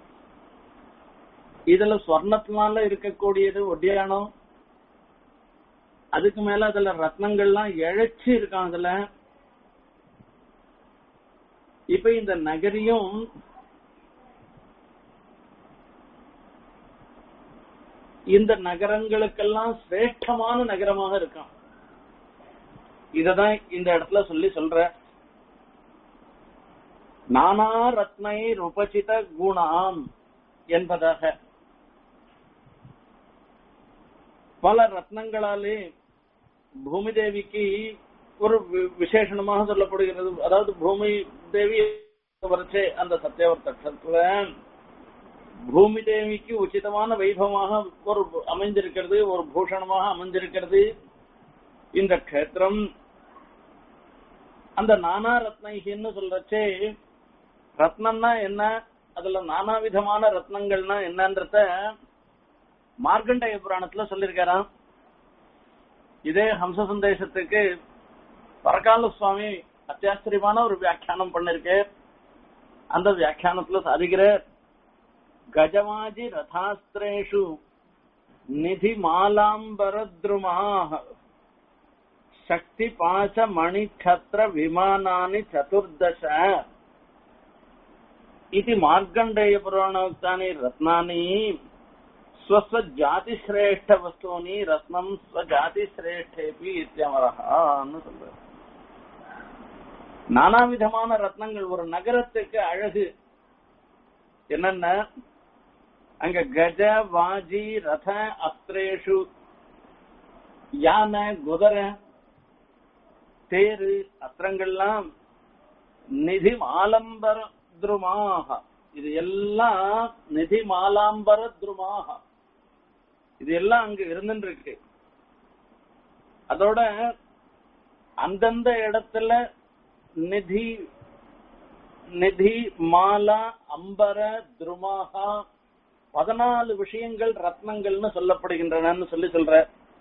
இதுல ஸ்வர்ணத்தினால இருக்கக்கூடியது ஒட்டியானம் அதுக்கு மேல அதுல ரத்னங்கள்லாம் இழைச்சு இருக்கான் அதுல இப்ப இந்த நகரியும் இந்த நகரங்களுக்கெல்லாம் சிரேஷ்டமான நகரமாக இருக்கான் இததான் இந்த இடத்துல சொல்லி சொல்ற நானா ரத்னை உபசித குணாம் என்பதாக பல ரத்னங்களாலே பூமி தேவிக்கு ஒரு வி- விசேஷணமாக சொல்லப்படுகிறது அதாவது பூமி தேவி வரைச்சே அந்த சத்தியவர்த்தத்துல பூமி தேவிக்கு உச்சிதமான வைபவமாக ஒரு அமைந்திருக்கிறது ஒரு பூஷணமாக அமைஞ்சிருக்கிறது இந்த கஷேத்திரம் அந்த நானா ரத்னைகின்னு சொல்றச்சே ரத்னம்னா என்ன அதுல நானா விதமான ரத்னங்கள்னா என்னன்றத மார்க்கண்டேய புராணத்துல சொல்லியிருக்காராம் இதே ஹம்ச சந்தேசத்துக்கு பரகால சுவாமி அத்தியாச்சரியமான ஒரு வியாக்கியானம் பண்ணிருக்கு அந்த வியாக்கியானத்துல சாதிக்கிற கஜமாஜி ரதாஸ்திரேஷு நிதி மாலாம்பரத்ருமாக சக்தி பாச மணிச்சத்திர விமானானி சதுர்தச இது மார்க்கண்டேய புராணோக்தானி ரத்னானி ஸ்வஸ்வ ஜாதி சிரேஷ்ட வஸ்தூனி ரத்னம் ஸ்வ ஜாதி சிரேஷ்டேபி இத்தியமரஹான்னு சொல்ற நானாவிதமான ரத்னங்கள் ஒரு நகரத்துக்கு அழகு என்னென்ன அங்க கஜ வாஜி ரத அஸ்திரேஷு யானை குதிரை தேரு அஸ்திரங்கள்லாம் நிதி மாலம்பர துருமாக இது எல்லாம் நிதி மாலாம்பர துருமாக இது எல்லாம் அங்க இருந்துட்டு இருக்கு அதோட அந்தந்த இடத்துல நிதி நிதி மாலா அம்பர துருமாகா பதினாலு விஷயங்கள் ரத்னங்கள்னு சொல்லப்படுகின்றனன்னு சொல்லி சொல்ற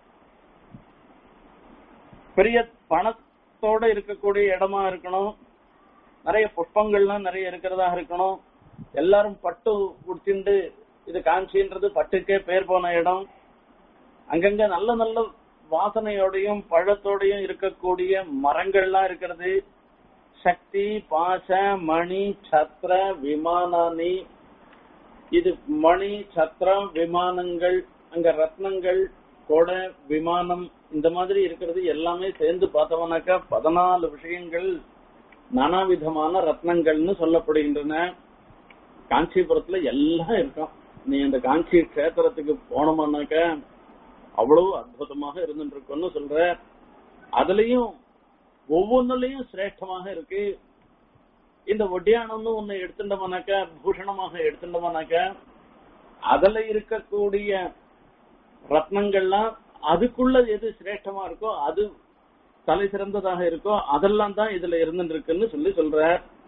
பெரிய பணத்தோட இருக்கக்கூடிய இடமா இருக்கணும் நிறைய புஷ்பங்கள்லாம் நிறைய இருக்கிறதா இருக்கணும் எல்லாரும் பட்டு உடுத்திண்டு இது காஞ்சின்றது பட்டுக்கே பேர் போன இடம் அங்கங்க நல்ல நல்ல வாசனையோடையும் பழத்தோடையும் இருக்கக்கூடிய மரங்கள்லாம் இருக்கிறது சக்தி பாச மணி சத்திர விமானி இது மணி சத்திரம் விமானங்கள் அங்க ரத்னங்கள் கொடை விமானம் இந்த மாதிரி இருக்கிறது எல்லாமே சேர்ந்து பார்த்தோம்னாக்கா பதினாலு விஷயங்கள் நானாவிதமான ரத்னங்கள்னு சொல்லப்படுகின்றன காஞ்சிபுரத்துல எல்லாம் இருக்கும் நீ அந்த காஞ்சி கஷேத்திரத்துக்கு போனோம்னாக்க அவ்வளவு அற்புதமாக இருந்துட்டு இருக்கும்னு சொல்ற அதுலயும் ஒவ்வொன்னுலயும் சிரேஷ்டமாக இருக்கு இந்த ஒட்டியானம்னு ஒண்ணு எடுத்துட்டோம்னாக்க பூஷணமாக எடுத்துட்டோம்னாக்க அதுல இருக்கக்கூடிய ரத்னங்கள்லாம் அதுக்குள்ள எது சிரேஷ்டமா இருக்கோ அது தலை சிறந்ததாக இருக்கோ அதெல்லாம் தான் இதுல இருந்துட்டு இருக்குன்னு சொல்லி சொல்ற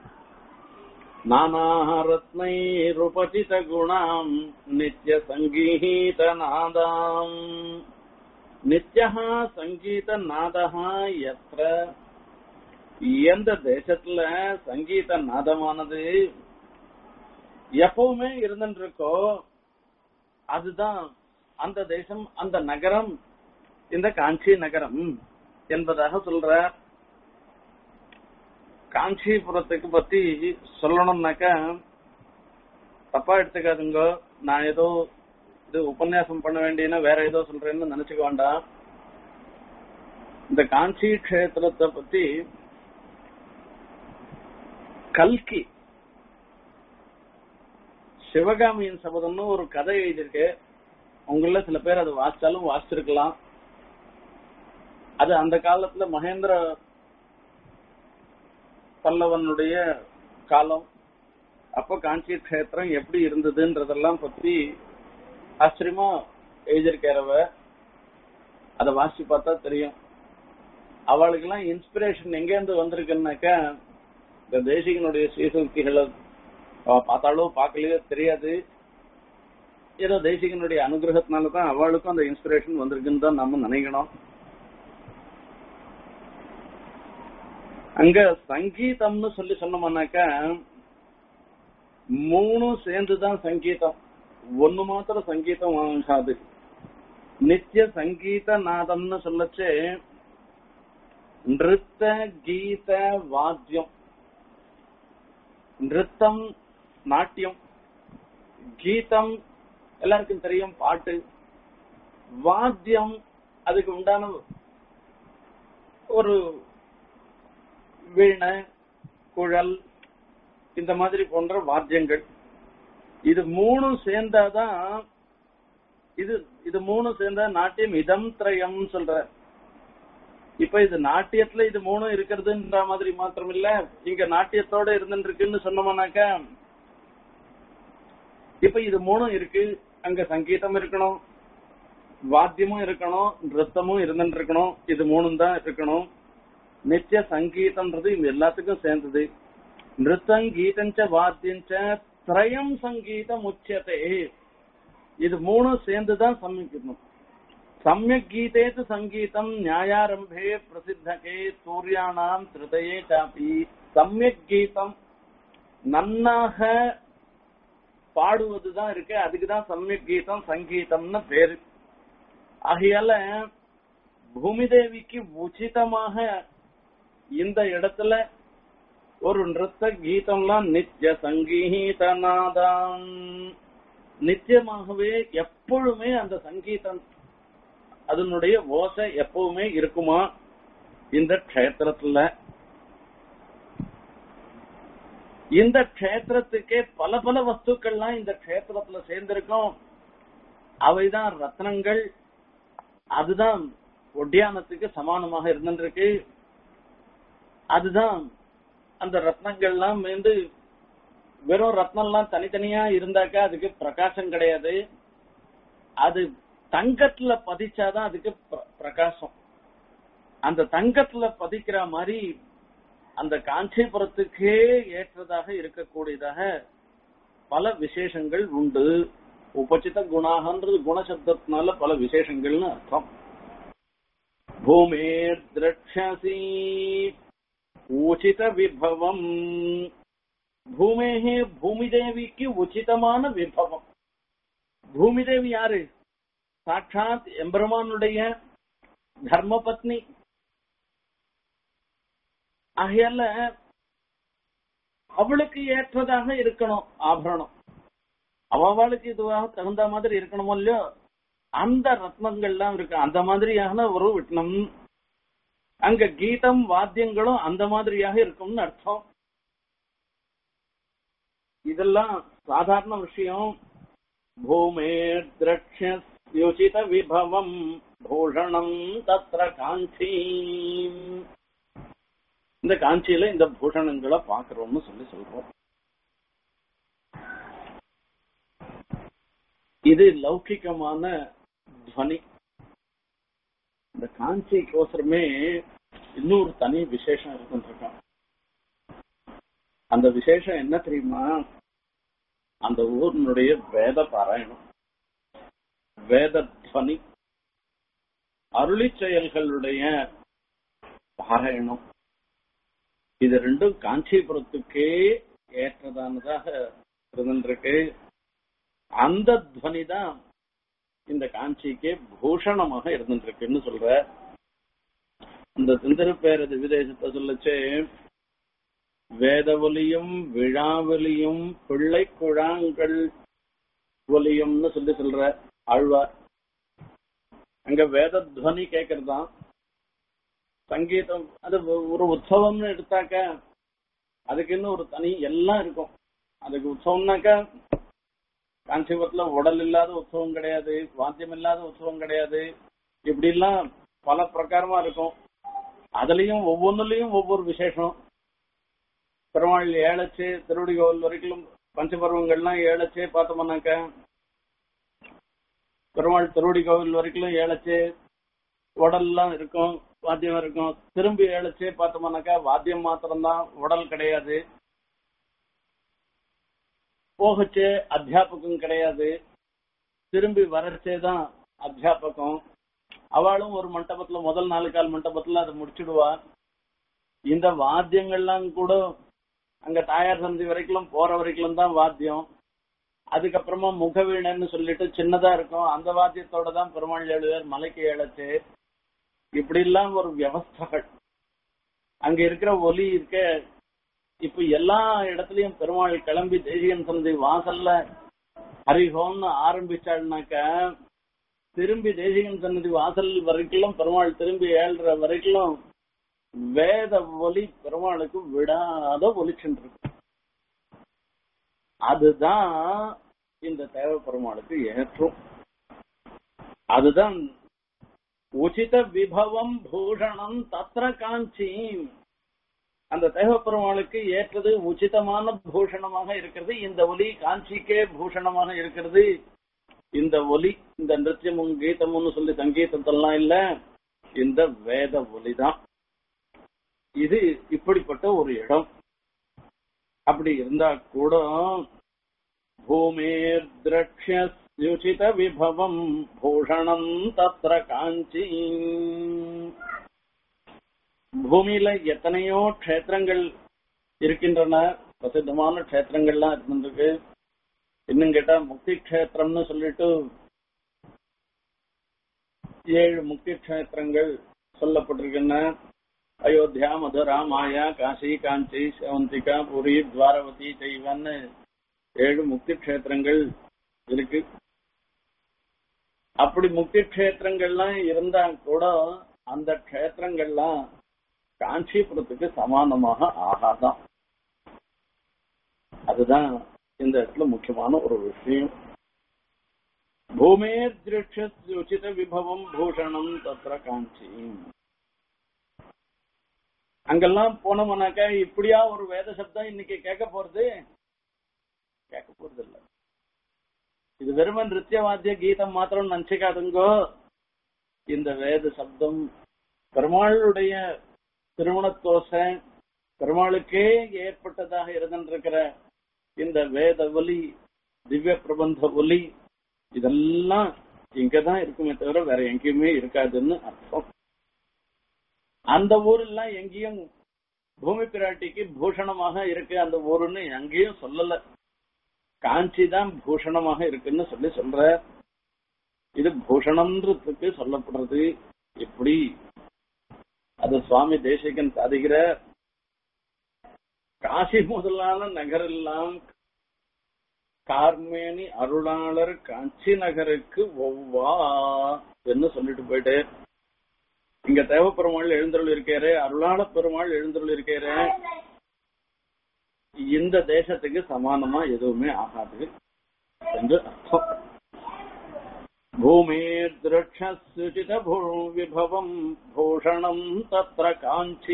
நானாரத்னை ரூபசித குணாம் நித்ய சங்கீத நாதாம் நித்யா சங்கீத நாதா எത്ര எந்த தேசத்துல சங்கீத நாதமானது எப்பவுமே இருந்துட்டு இருக்கோ அதுதான் அந்த தேசம் அந்த நகரம் இந்த காஞ்சி நகரம் என்பதாக சொல்ற காஞ்சிபுரத்துக்கு பத்தி சொல்லணும்னாக்கா தப்பா எடுத்துக்காதுங்க நான் ஏதோ இது உபன்யாசம் பண்ண வேண்டியனா வேற ஏதோ சொல்றேன்னு நினைச்சுக்க வேண்டாம் இந்த காஞ்சி கஷேத்திரத்தை பத்தி கல்கி சிவகாமியின் சபதம்னு ஒரு கதை எழுதியிருக்கு உங்கள சில பேர் அதை வாசிச்சாலும் வாசிச்சிருக்கலாம் அது அந்த காலத்துல மகேந்திர பல்லவனுடைய காலம் அப்ப காஞ்சி கஷேத்திரம் எப்படி இருந்ததுன்றதெல்லாம் பத்தி ஆச்சரியமா எழுதியிருக்கிறவ அதை வாசிச்சு பார்த்தா தெரியும் அவளுக்கு எல்லாம் இன்ஸ்பிரேஷன் எங்க இருந்து வந்திருக்குன்னாக்கா இந்த தேசிகனுடைய ஸ்ரீசக்திகளை பார்த்தாலோ பார்க்கலையோ தெரியாது ஏதோ தேசிகனுடைய அனுகிரகத்தினால தான் அவளுக்கும் அந்த இன்ஸ்பிரேஷன் வந்திருக்குன்னு தான் நம்ம நினைக்கணும் அங்க சங்கீதம்னு சொல்லி சொன்னோம்னாக்கா மூணும் சேர்ந்துதான் சங்கீதம் ஒண்ணு மாத்திரம் சங்கீதம் ஆகாது நித்திய சங்கீத நாதம்னு சொல்லச்சு நிறுத்த கீத வாத்தியம் நிறுத்தம் நாட்டியம் கீதம் எல்லாருக்கும் தெரியும் பாட்டு வாத்தியம் அதுக்கு உண்டான ஒரு வீணை குழல் இந்த மாதிரி போன்ற வாத்தியங்கள் இது மூணும் சேர்ந்தாதான் இது இது மூணும் சேர்ந்தா நாட்டியம் இதம் திரயம் சொல்ற இப்ப இது நாட்டியத்துல இது மூணும் இருக்கிறதுன்ற மாதிரி மாத்திரம் இல்ல இங்க நாட்டியத்தோட இருந்துட்டு இருக்குன்னு சொன்னோம்னாக்கா இப்ப இது மூணும் இருக்கு அங்க சங்கீதம் இருக்கணும் வாத்தியமும் இருக்கணும் நிறுத்தமும் இருந்துட்டு இருக்கணும் இது மூணும் தான் இருக்கணும் நித்திய சங்கீதம்ன்றது இது எல்லாத்துக்கும் சேர்ந்தது நிறுத்தம் கீதஞ்ச வாத்தியஞ்ச திரயம் சங்கீதம் உச்சதே இது மூணும் சேர்ந்துதான் சமைக்கணும் சமயக் கீதேது சங்கீதம் நியாயாரம்பே பிரசித்தகே சூர்யானாம் திருதயே சாப்பி சமயக் கீதம் நன்னாக பாடுவதுதான் இருக்கு அதுக்குதான் சமயக் கீதம் சங்கீதம்னு பேரு ஆகையால பூமி தேவிக்கு உச்சிதமாக இந்த இடத்துல ஒரு நிறுத்த கீதம்லாம் நித்திய சங்கீத நாதம் நித்தியமாகவே எப்பொழுதுமே அந்த சங்கீதம் அதனுடைய ஓசை எப்பவுமே இருக்குமா இந்த க்ஷேத்திரத்துல இந்த க்ஷேத்திரத்துக்கே பல பல வஸ்துக்கள்லாம் இந்த க்ஷேத்திரத்துல சேர்ந்திருக்கும் அவைதான் ரத்னங்கள் அதுதான் ஒட்டியானத்துக்கு சமானமாக இருந்திருக்கு அதுதான் அந்த ரத்னங்கள்லாம் வந்து வெறும் ரத்னம்லாம் தனித்தனியா இருந்தாக்கா அதுக்கு பிரகாசம் கிடையாது அது தங்கத்துல பதிச்சாதான் அதுக்கு பிர- பிரகாசம் அந்த தங்கத்துல பதிக்கிற மாதிரி அந்த காஞ்சிபுரத்துக்கே ஏற்றதாக இருக்கக்கூடியதாக பல விசேஷங்கள் உண்டு உபசித குணாகன்றது குணசப்தத்தினால பல விசேஷங்கள்னு அர்த்தம் பூமேர் திரட்சசி உச்சித விபவம் பூமேகே பூமிதேவிக்கு உச்சிதமான விபவம் பூமிதேவி யாரு சாட்சாத் எம்பெருமானுடைய தர்மபத்னி ஆகையால அவளுக்கு ஏற்றதாக இருக்கணும் ஆபரணம் அவளுக்கு இதுவாக தகுந்த மாதிரி இருக்கணுமோ இல்லையோ அந்த ரத்னங்கள்லாம் இருக்கு அந்த மாதிரியான ஒரு விட்னம் அங்க கீதம் வாத்தியங்களும் அந்த மாதிரியாக இருக்கும்னு அர்த்தம் இதெல்லாம் சாதாரண விஷயம் பூமே திரட்சியோசித விபவம் பூஷணம் தத்ர காஞ்சி இந்த காஞ்சியில இந்த பூஷணங்களை பாக்குறோம்னு சொல்லி சொல்றோம் இது லௌகிகமான துவனி இந்த காஞ்சிக்கோசரமே இன்னொரு தனி விசேஷம் இருந்துருக்கான் அந்த விசேஷம் என்ன தெரியுமா அந்த ஊரினுடைய வேத பாராயணம் வேத துவனி அருளி செயல்களுடைய பாராயணம் இது ரெண்டும் காஞ்சிபுரத்துக்கே ஏற்றதானதாக இருந்திருக்கு அந்த துவனி தான் இந்த காஞ்சிக்கு பூஷணமாக இருந்துருக்குன்னு சொல்ற இந்த திருப்பேரது விதேசத்தை சொல்லச்சே வேத ஒலியும் விழாவலியும் பிள்ளை குழாங்கள் ஒலியும்னு சொல்லி சொல்ற ஆழ்வார் அங்க வேத துவனி கேட்கறதுதான் சங்கீதம் அது ஒரு உற்சவம்னு எடுத்தாக்க அதுக்கு இன்னும் ஒரு தனி எல்லாம் இருக்கும் அதுக்கு உற்சவம்னாக்கா காஞ்சிபுரத்துல உடல் இல்லாத உற்சவம் கிடையாது வாத்தியம் இல்லாத உற்சவம் கிடையாது இப்படி எல்லாம் பல பிரகாரமா இருக்கும் அதுலயும் ஒவ்வொன்றுலயும் ஒவ்வொரு விசேஷம் பெருமாள் ஏழச்சு திருவடி கோவில் வரைக்கும் பஞ்சபருவங்கள்லாம் ஏழச்சு பார்த்தோம்னாக்க பெருமாள் திருவடி கோவில் வரைக்கும் ஏழச்சு உடல்லாம் இருக்கும் வாத்தியம் இருக்கும் திரும்பி ஏழச்சு பார்த்தோம்னாக்கா வாத்தியம் மாத்திரம்தான் உடல் கிடையாது போகச்சே அத்தியாபகம் கிடையாது திரும்பி வரச்சே தான் அத்தியாபகம் அவளும் ஒரு மண்டபத்துல முதல் நாலு கால் மண்டபத்துல அதை முடிச்சிடுவா இந்த வாத்தியங்கள்லாம் கூட அங்க தாயார் சந்தி வரைக்கும் போற வரைக்கும் தான் வாத்தியம் அதுக்கப்புறமா முகவீணன்னு சொல்லிட்டு சின்னதா இருக்கும் அந்த வாத்தியத்தோட தான் பெருமாள் எழுவர் மலைக்கு ஏழச்சு இப்படி எல்லாம் ஒரு வியவஸ்தைகள் அங்க இருக்கிற ஒலி இருக்க இப்ப எல்லா இடத்துலயும் பெருமாள் கிளம்பி தேசியன் சந்தி வாசல்ல ஹரிஹோம்னு ஆரம்பிச்சாள்னாக்க திரும்பி தேசிகன் சன்னதி வாசல் வரைக்கும் பெருமாள் திரும்பி ஏழ்ற வரைக்கும் வேத ஒலி பெருமாளுக்கு விடாத ஒலிச்சுட்டு இருக்கு அதுதான் இந்த தேவ பெருமாளுக்கு ஏற்றும் அதுதான் உச்சித விபவம் பூஷணம் தத்ர காஞ்சி அந்த தேவ பெருமாளுக்கு ஏற்றது உச்சிதமான பூஷணமாக இருக்கிறது இந்த ஒலி காஞ்சிக்கே பூஷணமாக இருக்கிறது இந்த ஒலி இந்த நிருத்தியமும் கீதமும் சொல்லி சங்கீதத்தெல்லாம் இல்ல இந்த வேத ஒலி தான் இது இப்படிப்பட்ட ஒரு இடம் அப்படி இருந்தா கூட பூமேர் திரட்சியுச்சித விபவம் பூஷணம் தத்ர காஞ்சி பூமியில எத்தனையோ க்ஷேத்திரங்கள் இருக்கின்றன பிரசித்தமான க்ஷேத்திரங்கள்லாம் இருந்திருக்கு இன்னும் கேட்டா முக்தி க்ஷேத்திரம்னு சொல்லிட்டு ஏழு முக்தி க்ஷேத்திரங்கள் சொல்லப்பட்டிருக்கின்றன அயோத்தியா மதுரா மாயா காசி காஞ்சி செவந்திகா புரி துவாரவதி செய்வன்னு ஏழு முக்தி க்ஷேத்திரங்கள் இருக்கு அப்படி முக்கிய கஷேத்திரங்கள்லாம் இருந்தா கூட அந்த கஷேத்திரங்கள்லாம் காஞ்சிபுரத்துக்கு சமானமாக ஆகாதான் அதுதான் இந்த இடத்துல முக்கியமான ஒரு விஷயம் பூமே உச்சித விபவம் பூஷணம் தத்திர காஞ்சி அங்கெல்லாம் போனோம்னாக்கா இப்படியா ஒரு வேத சப்தம் இன்னைக்கு கேட்க போறது கேட்க போறது இல்ல இது வெறும நிருத்திய வாத்திய கீதம் மாத்திரம் நினைச்சுக்காதுங்கோ இந்த வேத சப்தம் பெருமாளுடைய திருமணத்தோசை பெருமாளுக்கே ஏற்பட்டதாக இருந்திருக்கிற இந்த வேத ஒலி திவ்ய பிரபந்த ஒலி இதெல்லாம் இங்கதான் இருக்குமே தவிர வேற எங்கேயுமே இருக்காதுன்னு அர்த்தம் அந்த ஊரெல்லாம் எங்கேயும் பூமி பிராட்டிக்கு பூஷணமாக இருக்கு அந்த ஊருன்னு எங்கேயும் சொல்லல காஞ்சி தான் பூஷணமாக இருக்குன்னு சொல்லி சொல்ற இது பூஷணம்ன்றதுக்கு சொல்லப்படுறது எப்படி அது சுவாமி தேசிகன் சாதிக்கிற காசி முதலான நகரெல்லாம் கார்மேனி அருளாளர் காஞ்சி நகருக்கு ஒவ்வா என்று சொல்லிட்டு போயிட்டு இங்க தேவ பெருமாள் எழுந்தருள் இருக்காரு அருளாள பெருமாள் எழுந்தருள் இருக்காரு இந்த தேசத்துக்கு சமானமா எதுவுமே ஆகாது என்று அர்த்தம் பூமேர் திருஷித விபவம் பூஷணம் தத்திர காஞ்சி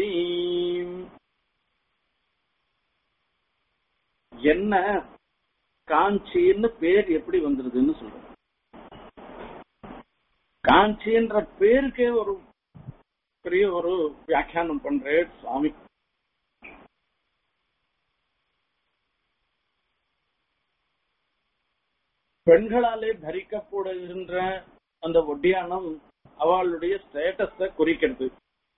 என்ன காஞ்சின்னு பேர் எப்படி வந்துருதுன்னு சொல்றேன் காஞ்சின்ற பேருக்கே ஒரு பெரிய ஒரு வியாக்கியானம் பண்றேன் சுவாமி பெண்களாலே தரிக்கப்படுகின்ற அந்த ஒட்டியானம் அவளுடைய ஸ்டேட்டஸ குறிக்கிறது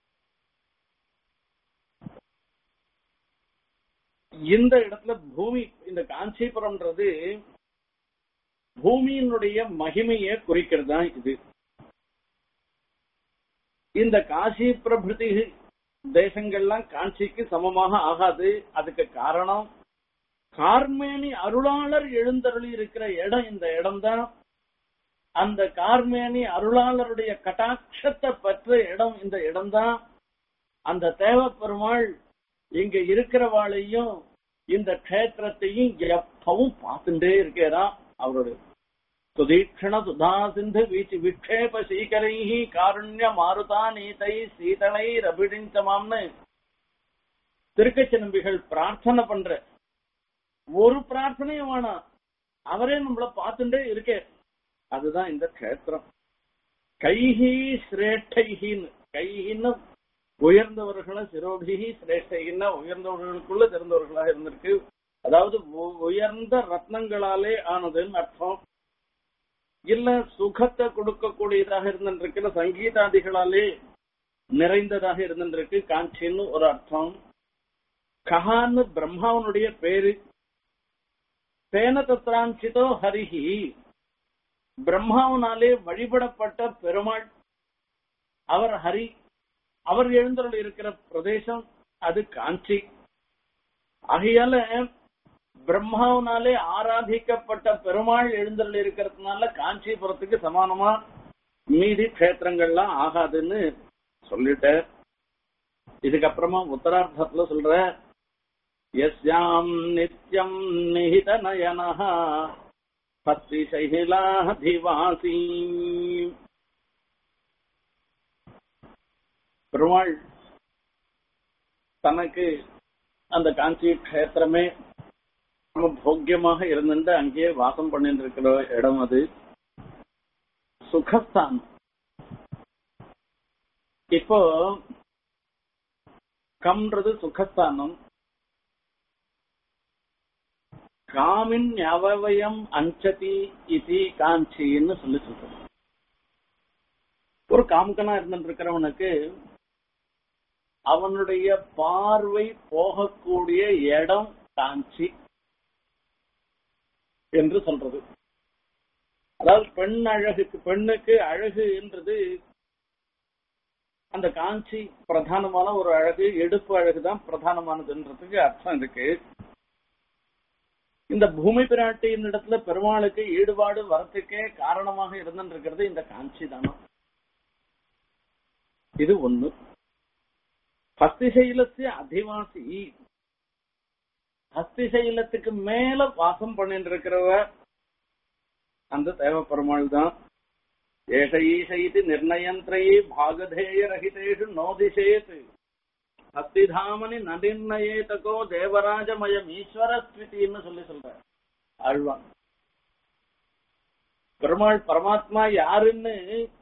இந்த இடத்துல பூமி இந்த காஞ்சிபுரம்ன்றது பூமியினுடைய மகிமையை குறிக்கிறது தான் இது இந்த காசி பிரபிருதி தேசங்கள்லாம் காஞ்சிக்கு சமமாக ஆகாது அதுக்கு காரணம் கார்மேனி அருளாளர் எழுந்தருளி இருக்கிற இடம் இந்த இடம் தான் அந்த கார்மேனி அருளாளருடைய கட்டாட்சத்தை பெற்ற இடம் இந்த இடம் தான் அந்த தேவ பெருமாள் இங்க இருக்கிறவாளையும் இந்த கஷேத்திரத்தையும் எப்பவும் பார்த்துட்டே இருக்கிறான் அவருடைய சுதீக்ஷண சுதா சிந்து வீச்சு விக்ஷேப சீகரைஹி காருண்ய மாருதா நீதை சீதளை ரபிடிஞ்சமாம்னு திருக்கச்சி நம்பிகள் பிரார்த்தனை பண்ற ஒரு பிரார்த்தனையும் வேணாம் அவரே நம்மள பார்த்துட்டே இருக்கே அதுதான் இந்த கஷேத்திரம் கைஹி சிரேஷ்டைஹின்னு கைஹின்னு உயர்ந்தவர்களை சிரோபிகி சிரேஷ்டைகின்னா உயர்ந்தவர்களுக்குள்ள சிறந்தவர்களாக இருந்திருக்கு அதாவது உயர்ந்த ரத்னங்களாலே ஆனதுன்னு அர்த்தம் இல்ல சுகத்தை கொடுக்கக்கூடியதாக இருந்திருக்கிற சங்கீதாதிகளாலே நிறைந்ததாக இருந்திருக்கு காஞ்சின்னு ஒரு அர்த்தம் கஹான்னு பிரம்மாவனுடைய பேரு தேன தத்ராஞ்சிதோ ஹரிஹி பிரம்மாவனாலே வழிபடப்பட்ட பெருமாள் அவர் ஹரி அவர் எழுந்தருள் இருக்கிற பிரதேசம் அது காஞ்சி ஆகையால பிரம்மாவனாலே ஆராதிக்கப்பட்ட பெருமாள் எழுந்தருள் இருக்கிறதுனால காஞ்சிபுரத்துக்கு சமானமா மீதி கஷேத்திரங்கள்லாம் ஆகாதுன்னு சொல்லிட்ட இதுக்கப்புறமா உத்தரார்த்தத்துல சொல்ற எஸ்யாம் நித்யம் நிஹித நயனஹ பத்தி சைலாதிவாசி பெருமாள் தனக்கு அந்த காஞ்சி கஷேத்திரமே போக்கியமாக இருந்துட்டு அங்கேயே வாசம் பண்ணிட்டு இருக்கிற இடம் அது சுகஸ்தானம் இப்போ கம்ன்றது சுகஸ்தானம் காமின் அவவயம் அஞ்சதி இது காஞ்சின்னு சொல்லி சொல்றோம் ஒரு காமுகனா இருந்துட்டு இருக்கிறவனுக்கு அவனுடைய பார்வை போகக்கூடிய இடம் காஞ்சி என்று சொல்றது அதாவது பெண் அழகுக்கு பெண்ணுக்கு அழகு என்றது அந்த காஞ்சி பிரதானமான ஒரு அழகு எடுப்பு அழகுதான் பிரதானமானதுன்றதுக்கு அர்த்தம் இருக்கு இந்த பூமி பிராட்டியின் இடத்துல பெருமாளுக்கு ஈடுபாடு வரத்துக்கே காரணமாக இருந்திருக்கிறது இந்த காஞ்சி தானம் இது ஒண்ணு ஹஸ்திசைலத்திய அதிவாசி ஹஸ்திசைலத்துக்கு மேல வாசம் பண்ணிட்டு இருக்கிறவ அந்த தேவ பெருமாள் தான் ஏஷ ஈஷ இது நிர்ணயந்திரையே பாகதேய ரஹிதேஷு நோதிசேத் ஹஸ்திதாமனி நதிர்ணயேதகோ தேவராஜமயம் ஈஸ்வர ஸ்திதின்னு சொல்லி சொல்ற ஆழ்வான் பெருமாள் பரமாத்மா யாருன்னு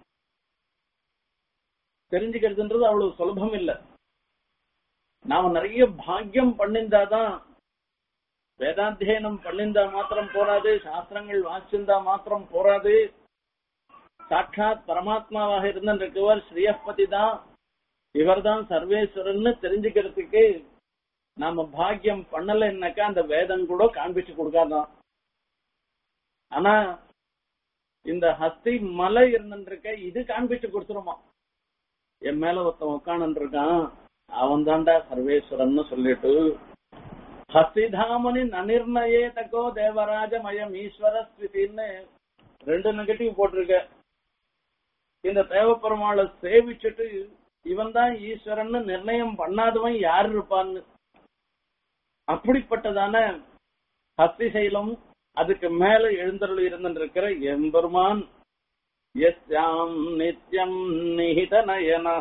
தெரிஞ்சுக்கிறதுன்றது அவ்வளவு சுலபம் இல்ல நாம நிறைய பாக்கியம் பண்ணிருந்தாதான் வேதாத்தியனம் பண்ணிருந்தா மாத்திரம் போராது சாஸ்திரங்கள் வாசிச்சிருந்தா மாத்திரம் போராது சாட்சாத் பரமாத்மாவாக இருந்திருக்கவர் ஸ்ரீயப்பதி தான் இவர்தான் சர்வேஸ்வரன்னு தெரிஞ்சுக்கிறதுக்கு நாம பாக்கியம் பண்ணலைன்னாக்கா அந்த வேதம் கூட காண்பிச்சு கொடுக்காதான் ஆனா இந்த ஹஸ்தி மலை இருந்துருக்க இது காண்பிச்சு கொடுத்துருமா என் மேல ஒருத்தன் உட்காந்து இருக்கான் அவன் தாண்டா சர்வேஸ்வரன் சொல்லிட்டு ஹஸ்திதாமனி நனிர்ணயே தக்கோ தேவராஜ மயம் ஈஸ்வர ஸ்திதின்னு ரெண்டு நெகட்டிவ் போட்டிருக்க இந்த தேவப்பெருமாளை சேவிச்சுட்டு இவன் தான் ஈஸ்வரன் நிர்ணயம் பண்ணாதவன் யார் இருப்பான்னு அப்படிப்பட்டதான ஹஸ்திசைலம் அதுக்கு மேல எழுந்தருள் இருந்திருக்கிற எம்பெருமான் यस्याम् नित्यम् निहितनयनः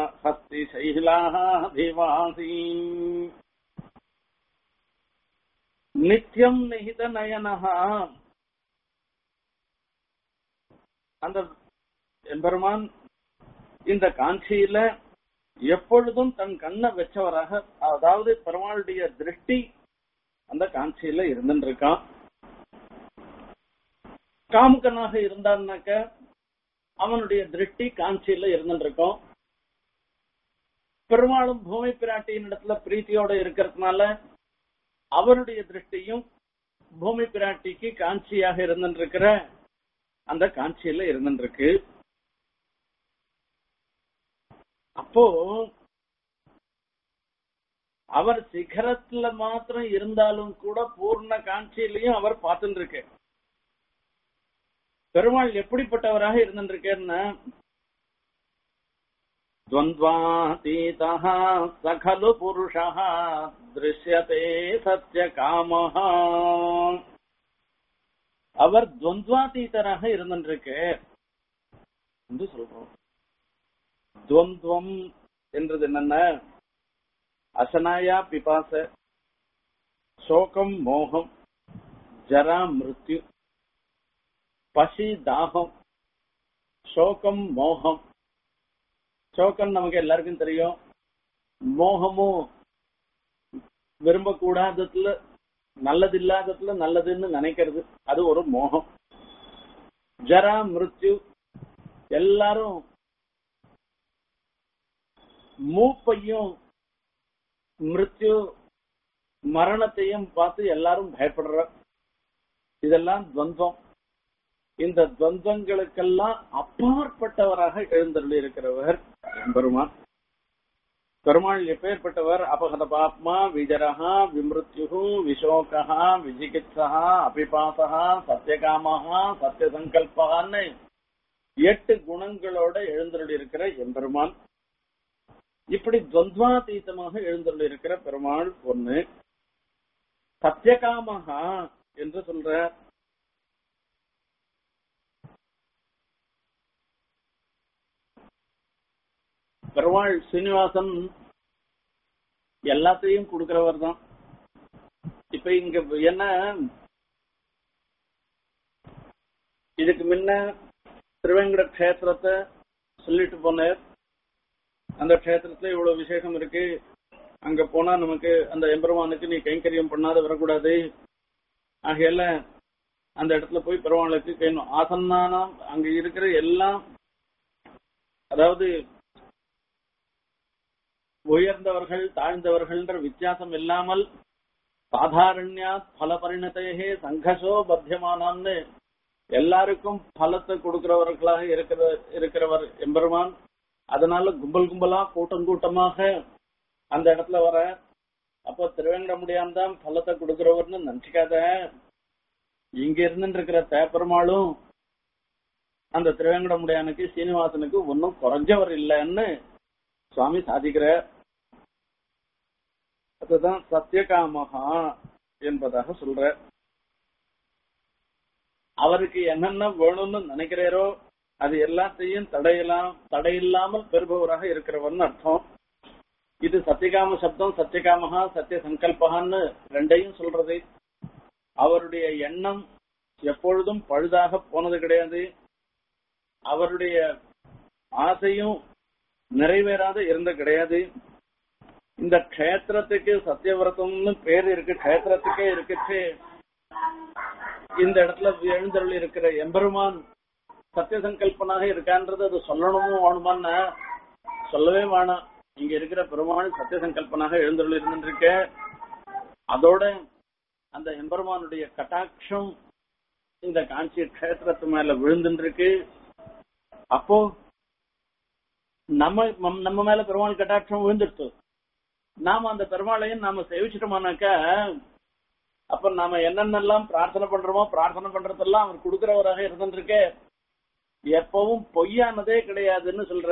हस्तिशैलाधिवासी நித்தியம் நிகித நயனஹா அந்த எம்பெருமான் இந்த காஞ்சியில எப்பொழுதும் தன் கண்ணை வச்சவராக அதாவது பெருமாளுடைய திருஷ்டி அந்த காஞ்சியில இருந்துருக்கான் காமுகனாக இருந்தான்னாக்க அவனுடைய திருஷ்டி காஞ்சியில இருந்துருக்கும் பெருமாளும் பூமி பிராட்டியின் இடத்துல பிரீத்தியோட இருக்கிறதுனால அவருடைய திருஷ்டியும் பூமி பிராட்டிக்கு காஞ்சியாக இருந்துருக்கிற அந்த காஞ்சியில இருந்துருக்கு அப்போ அவர் சிகரத்துல மாத்திரம் இருந்தாலும் கூட பூர்ண காஞ்சியிலையும் அவர் பார்த்துட்டு இருக்கு பெருமாள் எப்படிப்பட்டவராக இருந்திருக்கேன்னா द्वन्द्वातीतः स खलु पुरुषः दृश्यते சத்யகாமஹ அவர் துவந்த்வாதீதராக இருந்திருக்கு என்று சொல்றோம் துவந்துவம் என்றது என்னென்ன அசனாயா பிபாச சோகம் மோகம் ஜரா மிருத்யு பசி தாகம் சோகம் மோகம் சோகம் நமக்கு எல்லாருக்கும் தெரியும் மோகமும் விரும்பக்கூடாததுல நல்லது இல்லாததுல நல்லதுன்னு நினைக்கிறது அது ஒரு மோகம் ஜரா மிருத்யு எல்லாரும் மூப்பையும் மிருத்யு மரணத்தையும் பார்த்து எல்லாரும் பயப்படுற இதெல்லாம் துவந்தம் இந்த துவந்தங்களுக்கெல்லாம் அப்பாற்பட்டவராக எழுந்தருளி இருக்கிறவர் பெருமான் பெருமாள் எப்பேற்பட்டவர் அபகத பாப்மா விஜரஹா விமிருத்யு விஷோகா விஜிகித்சா அபிபாசா சத்தியகாமஹா சத்தியசங்கல்பகான்னு எட்டு குணங்களோட எழுந்தருளி இருக்கிற எம்பெருமான் இப்படி துவந்த்வாதீதமாக எழுந்தருளி இருக்கிற பெருமாள் ஒண்ணு சத்தியகாமஹா என்று சொல்ற பெருமாள் சீனிவாசன் எல்லாத்தையும் கொடுக்கிறவர் தான் இப்ப இங்க என்ன இதுக்கு முன்ன திருவேங்கட கஷேத்திரத்தை சொல்லிட்டு போனார் அந்த கஷேத்திரத்துல இவ்வளவு விசேஷம் இருக்கு அங்க போனா நமக்கு அந்த எம்பெருமானுக்கு நீ கைங்கரியம் பண்ணாத வரக்கூடாது ஆகையால அந்த இடத்துல போய் பெருமாளுக்கு கைணும் ஆசன்னானம் அங்க இருக்கிற எல்லாம் அதாவது உயர்ந்தவர்கள் தாழ்ந்தவர்கள்ன்ற வித்தியாசம் இல்லாமல் சாதாரண்யா பல பரிணத்தையே சங்கசோ பத்தியமானான்னு எல்லாருக்கும் பலத்தை கொடுக்கிறவர்களாக இருக்கிற இருக்கிறவர் எம்பெருமான் அதனால கும்பல் கும்பலா கூட்டம் கூட்டமாக அந்த இடத்துல வர அப்போ திருவேங்கடமுடியான் தான் பலத்தை கொடுக்கிறவர்னு நினைச்சுக்காத இங்க இருந்துட்டு இருக்கிற தேப்பெருமாளும் அந்த திருவேங்கடமுடியானுக்கு சீனிவாசனுக்கு ஒன்னும் குறைஞ்சவர் இல்லைன்னு சுவாமி சாதிக்கிற அதுதான் சத்தியகாமகா என்பதாக சொல்ற அவருக்கு என்னென்ன வேணும்னு நினைக்கிறாரோ அது எல்லாத்தையும் தடையலாம் தடையில்லாமல் பெறுபவராக இருக்கிறவர்னு அர்த்தம் இது சத்தியகாம சப்தம் சத்தியகாமகா சத்திய சங்கல்பகான்னு ரெண்டையும் சொல்றது அவருடைய எண்ணம் எப்பொழுதும் பழுதாக போனது கிடையாது அவருடைய ஆசையும் நிறைவேறாத இருந்த கிடையாது இந்த க்ஷேத்திரத்துக்கு சத்தியவிரதம்னு பேர் இருக்கு க்ஷேத்திரத்துக்கே இருக்குச்சு இந்த இடத்துல எழுந்தருள் இருக்கிற எம்பெருமான் சத்திய சங்கல்பனாக இருக்கான்றது அது சொல்லணுமோ வேணுமான்னு சொல்லவே வேணாம் இங்க இருக்கிற பெருமாள் சத்திய சங்கல்பனாக எழுந்தருள் இருந்துருக்க அதோட அந்த எம்பெருமானுடைய கட்டாட்சம் இந்த காஞ்சி கஷேத்திரத்து மேல விழுந்துருக்கு அப்போ நம்ம மம்- நம்ம மேல பெருமாள் கட்டாட்சம் விழுந்துடுச்சு நாம அந்த பெருமாளையும் நாம சேவிச்சிட்டோமானாக்கா அப்ப நாம என்னென்னலாம் பிரார்த்தனை பண்றோமோ பிரார்த்தனை பண்றதெல்லாம் அவர் கொடுக்கிறவராக இருந்துருக்கு எப்பவும் பொய்யானதே கிடையாதுன்னு சொல்ற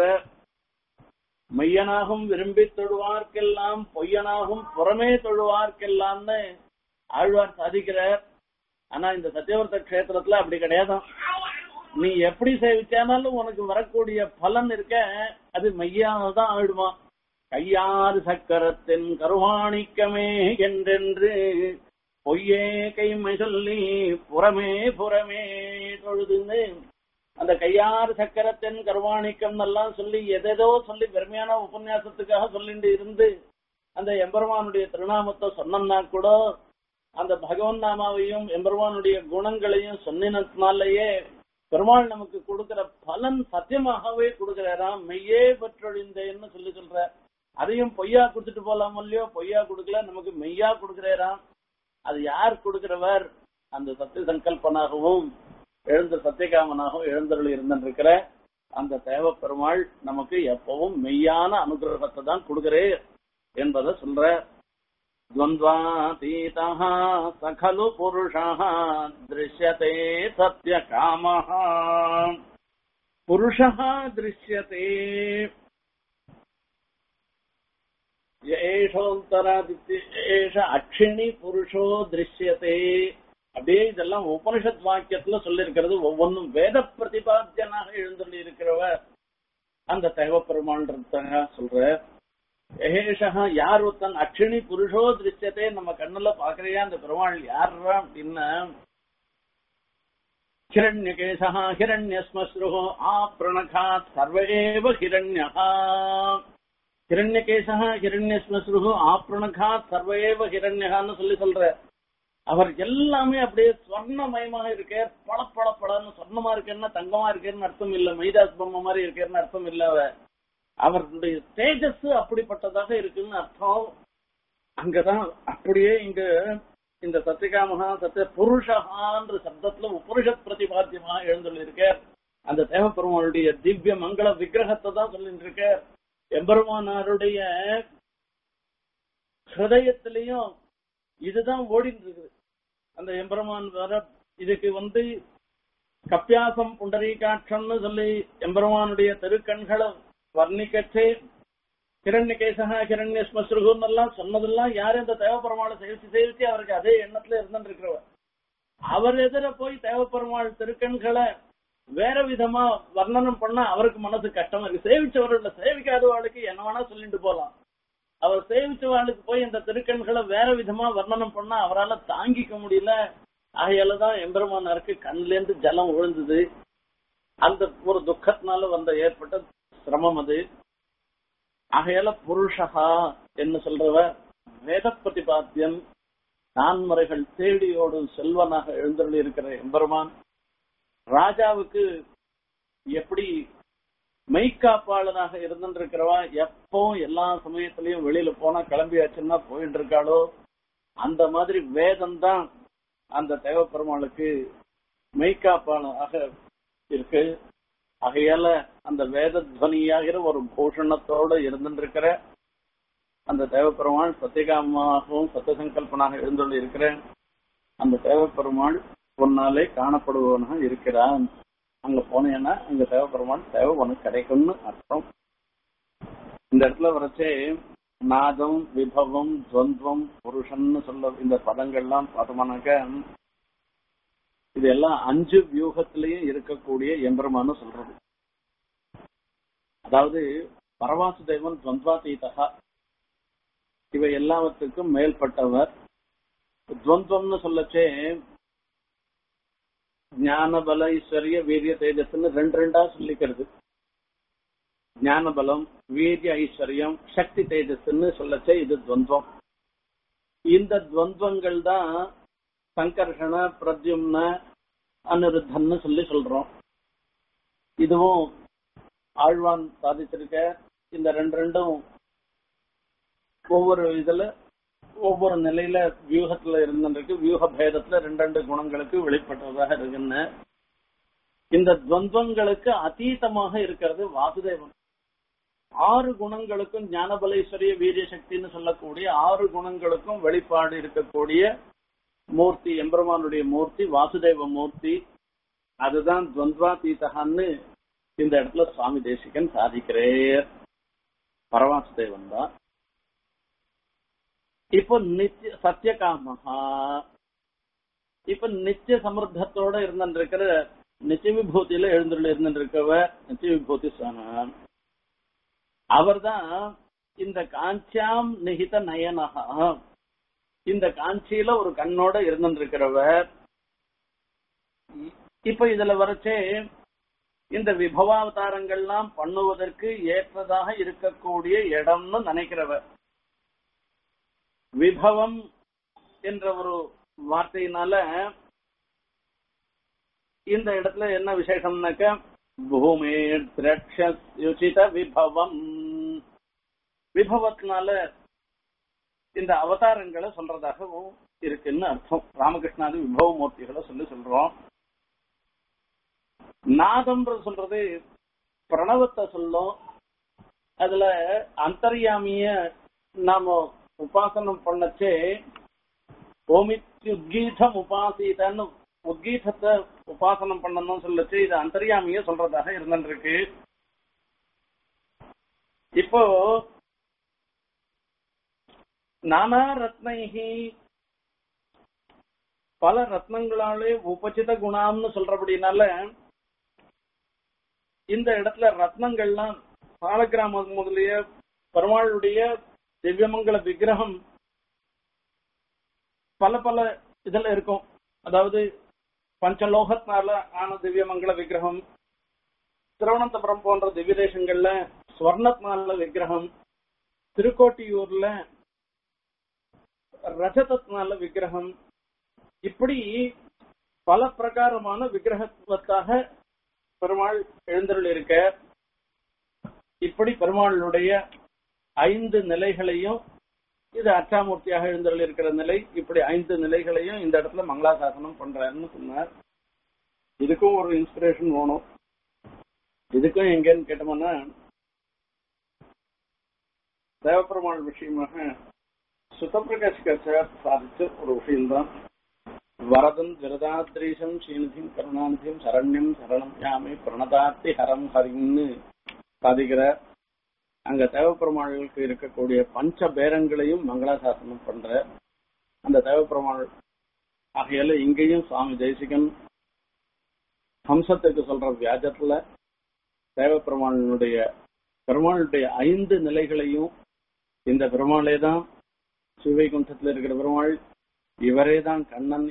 மையனாகும் விரும்பி தொழுவார்க்கெல்லாம் பொய்யனாகும் புறமே தொழுவார்க்கெல்லாம்னு ஆழ்வார் சாதிக்கிறார் ஆனா இந்த சத்தியவர்த்த கஷேத்திரத்துல அப்படி கிடையாதான் நீ எப்படி சேவிச்சானாலும் உனக்கு வரக்கூடிய பலன் இருக்க அது மையானதான் ஆயிடுமா கையாறு சக்கரத்தின் கருவாணிக்கமே என்றென்று பொய்யே கைமை சொல்லி புறமே புறமே தொழுதுன்னு அந்த கையாறு சக்கரத்தின் கருவாணிக்கம் எல்லாம் சொல்லி எதேதோ சொல்லி பெருமையான உபன்யாசத்துக்காக சொல்லிட்டு இருந்து அந்த எம்பெருமானுடைய திருநாமத்தை சொன்னோம்னா கூட அந்த பகவன் நாமாவையும் எம்பெருமானுடைய குணங்களையும் சொன்னினத்தினாலேயே பெருமாள் நமக்கு கொடுக்கிற பலன் சத்தியமாகவே கொடுக்கிறாராம் மெய்யே பெற்றொழிந்தேன்னு சொல்லி சொல்ற அதையும் பொய்யா கொடுத்துட்டு போலாம் இல்லையோ பொய்யா கொடுக்கல நமக்கு மெய்யா கொடுக்கிறாராம் அது யார் கொடுக்கிறவர் அந்த சத்திய சங்கல்பனாகவும் எழுந்த சத்தியகாமனாகவும் எழுந்தருள் இருந்திருக்கிற அந்த தேவ பெருமாள் நமக்கு எப்பவும் மெய்யான அனுகிரகத்தை தான் கொடுக்கிறே என்பதை சொல்ற द्वन्द्वातीतः स खलु पुरुषः दृश्यते सत्यकामः पुरुषः दृश्यते य एषोत्तरादित्य एष अक्षिणि पुरुषो दृश्यते அப்படியே இதெல்லாம் உபனிஷத் வாக்கியத்துல சொல்லியிருக்கிறது ஒவ்வொன்றும் வேத பிரதிபாத்தியனாக எழுந்துள்ளி இருக்கிறவர் அந்த தேவ பெருமாள்ன்றத சொல்ற ஏஷா யார் ஒருத்தன் அக்ஷினி புருஷோ திருஷ்யத்தை நம்ம கண்ணுல பாக்குறியா அந்த பெருமாள் யாரா அப்படின்னா ஹிரண்யகேசா ஹிரண்யஸ்மஸ்ரு ஆ பிரணகாத் சர்வேவ ஹிரண்யா ஹிரண்யகேசா ஹிரண்யஸ்மஸ்ரு ஆ பிரணகாத் சர்வேவ ஹிரண்யகான்னு சொல்லி சொல்ற அவர் எல்லாமே அப்படியே ஸ்வர்ணமயமாக இருக்கார் பள பள பளன்னு சொர்ணமா இருக்கேன்னா தங்கமா இருக்கேன்னு அர்த்தம் இல்ல மைதாஸ் பொம்மை மாதிரி இருக்கேன்னு அர்த்தம் இல்ல அவ அவருடைய தேஜஸ் அப்படிப்பட்டதாக இருக்குன்னு அர்த்தம் அங்கதான் அப்படியே இங்க இந்த சத்தியகாமகா சத்திய புருஷகான்ற சப்தத்துல புருஷ பிரதிபாத்தியமாக எழுந்துள்ள அந்த தேவப்பெருமானுடைய திவ்ய மங்கள விக்கிரகத்தை தான் சொல்லிட்டு இருக்க எம்பெருமானாருடைய ஹிருதயத்திலையும் இதுதான் ஓடிட்டு இருக்குது அந்த எம்பெருமான் வர இதுக்கு வந்து கப்பியாசம் புண்டரீகாட்சம்னு சொல்லி எம்பெருமானுடைய திருக்கண்களை வர்ணிக்கச்சே கிரண்யகேசகா கிரண்யஸ்மஸ்ருகுன்னு எல்லாம் சொன்னதெல்லாம் யாரும் இந்த தேவப்பெருமாளை சேவிச்சு சேவிச்சு அவருக்கு அதே எண்ணத்துல இருந்துட்டு இருக்கிறவர் அவர் எதிர போய் தேவப்பெருமாள் திருக்கண்களை வேற விதமா வர்ணனம் பண்ணா அவருக்கு மனசு கஷ்டமா இருக்கு சேவிச்சவர்கள சேவிக்காதவாளுக்கு என்ன வேணா சொல்லிட்டு போலாம் அவர் சேவிச்சவாளுக்கு போய் இந்த திருக்கண்களை வேற விதமா வர்ணனம் பண்ணா அவரால தாங்கிக்க முடியல ஆகையாலதான் எம்பெருமானாருக்கு கண்ணுல இருந்து ஜலம் விழுந்தது அந்த ஒரு துக்கத்தினால வந்த ஏற்பட்ட சிரமம் அது ஆகையால புருஷகா என்ன சொல்றவர் வேத பிரதிபாத்தியம் நான்மறைகள் தேடியோடும் செல்வனாக எழுந்தருளி இருக்கிற எம்பெருமான் ராஜாவுக்கு எப்படி மெய்காப்பாளனாக இருந்திருக்கிறவா எப்போ எல்லா சமயத்திலயும் வெளியில போனா கிளம்பியாச்சுன்னா போயிட்டு இருக்காளோ அந்த மாதிரி வேதம் தான் அந்த தேவப்பெருமாளுக்கு மெய்காப்பாளனாக இருக்கு ஆகையால அந்த வேத துவனியாகிற ஒரு பூஷணத்தோட இருந்திருக்கிற அந்த தேவப்பெருமாள் சத்தியகாமாகவும் சத்தியசங்கல்பனாக எழுந்துள்ள இருக்கிற அந்த தேவப்பெருமாள் பொன்னாலே காணப்படுபவனாக இருக்கிறான் அங்க போனேன்னா அங்க தேவப்பெருமாள் தேவை உனக்கு கிடைக்கும்னு அர்த்தம் இந்த இடத்துல வரைச்சே நாதம் விபவம் துவந்தம் புருஷன்னு சொல்ல இந்த பதங்கள்லாம் பார்த்தோம்னாக்க இது எல்லாம் அஞ்சு வியூகத்திலையும் இருக்கக்கூடிய எம்பெருமான்னு சொல்றது அதாவது பரவாசு தேவன் துவந்த்வாதீதகா இவை எல்லாவற்றுக்கும் மேல்பட்டவர் துவந்தம்னு சொல்லச்சே ஞான பல ஐஸ்வர்ய வீரிய தேஜஸ்ன்னு ரெண்டு ரெண்டா சொல்லிக்கிறது ஞான பலம் வீரிய ஐஸ்வர்யம் சக்தி தேஜஸ்ன்னு சொல்லச்சே இது துவந்தம் இந்த துவந்தங்கள் தான் சங்கர்ஷண பிரத்யும்ன அனிருத்தன்னு சொல்லி சொல்றோம் இதுவும் ஆழ்வான் சாதிச்சிருக்க இந்த ரெண்டு ரெண்டும் ஒவ்வொரு இதுல ஒவ்வொரு நிலையில வியூகத்துல இருந்திருக்கு வியூக பேதத்துல ரெண்டு ரெண்டு குணங்களுக்கு வெளிப்பட்டதாக இருக்குன்னு இந்த துவந்தங்களுக்கு அதீதமாக இருக்கிறது வாசுதேவன் ஆறு குணங்களுக்கும் ஞானபலேஸ்வரிய வீரிய சக்தின்னு சொல்லக்கூடிய ஆறு குணங்களுக்கும் வெளிப்பாடு இருக்கக்கூடிய மூர்த்தி எம்பெருமானுடைய மூர்த்தி வாசுதேவ மூர்த்தி அதுதான் துவந்த்வாதீதகான்னு இந்த இடத்துல சுவாமி தேசிகன் சாதிக்கிறேர் பரவாசுதேவன் தான் இப்போ நித்திய சத்தியகாமகா இப்ப நித்திய சமர்த்தத்தோட இருந்திருக்கிற நித்திய விபூதியில எழுந்துள்ள இருந்திருக்கவ நித்திய விபூதி ஸ்வாமி அவர்தான் இந்த காஞ்சியாம் நிகித நயனகா இந்த காஞ்சியில ஒரு கண்ணோட இருந்திருக்கிறவர் இப்ப இதுல வரைச்சே இந்த விபவாவதாரங்கள்லாம் பண்ணுவதற்கு ஏற்றதாக இருக்கக்கூடிய இடம்னு நினைக்கிறவர் விபவம் என்ற ஒரு வார்த்தையினால இந்த இடத்துல என்ன விசேஷம்னாக்க பூமி திரட்சயுச்சித விபவம் விபவத்தினால இந்த அவதாரங்களை சொல்றதாகவும் இருக்குன்னு அர்த்தம் ராமகிருஷ்ணாதி விபவ மூர்த்திகளை சொல்லி சொல்றோம் நாதம்ன்றது சொல்றது பிரணவத்தை சொல்லும் அதுல அந்தர்யாமிய நாம உபாசனம் பண்ணச்சே ஓமித்யுத்கீதம் உபாசிதன்னு உத்கீதத்தை உபாசனம் பண்ணணும் சொல்லச்சு இது அந்தர்யாமிய சொல்றதாக இருந்திருக்கு இப்போ நானா ரத்னைகி பல ரத்னங்களாலே உபசித குணாம்னு சொல்றபடினால இந்த இடத்துல ரத்னங்கள்லாம் சாலக்கிராமம் முதலிய பெருமாளுடைய திவ்யமங்கல விக்கிரகம் பல பல இதுல இருக்கும் அதாவது பஞ்சலோகத்தினால ஆன திவ்யமங்கல விக்கிரகம் திருவனந்தபுரம் போன்ற திவ்ய தேசங்கள்ல ஸ்வர்ணத்தினால விக்கிரகம் திருக்கோட்டியூர்ல ரஜதத்தினால விக்கிரகம் இப்படி பல பிரகாரமான விக்கிரகத்வத்தாக பெருமாள் எழுந்தருள் இருக்க இப்படி பெருமாளுடைய ஐந்து நிலைகளையும் இது அச்சாமூர்த்தியாக எழுந்தருள் இருக்கிற நிலை இப்படி ஐந்து நிலைகளையும் இந்த இடத்துல மங்களாசாசனம் பண்றாருன்னு சொன்னார் இதுக்கும் ஒரு இன்ஸ்பிரேஷன் வேணும் இதுக்கும் எங்கன்னு கேட்டோம்னா தேவப்பெருமாள் விஷயமாக சுத்தப்பிரகாஷ் கச்சார் சாதிச்ச ஒரு விஷயம்தான் வரதன் விரதாத்ரீசம் ஸ்ரீநிதியும் கருணாநிதியும் சரண்யம் சரணம் யாமே பிரணதார்த்தி ஹரம் ஹரின்னு சாதிக்கிற அங்க தேவப்பெருமாளுக்கு இருக்கக்கூடிய பஞ்ச பேரங்களையும் மங்களாசாசனம் பண்ற அந்த தேவப்பெருமாள் ஆகையால இங்கேயும் சுவாமி தேசிகன் ஹம்சத்துக்கு சொல்ற வியாஜத்துல தேவப்பெருமாளுடைய பெருமாளுடைய ஐந்து நிலைகளையும் இந்த பெருமாளே தான் சிவைகுண்டத்துல இருக்கிற பெருமாள் இவரே தான் கண்ணன்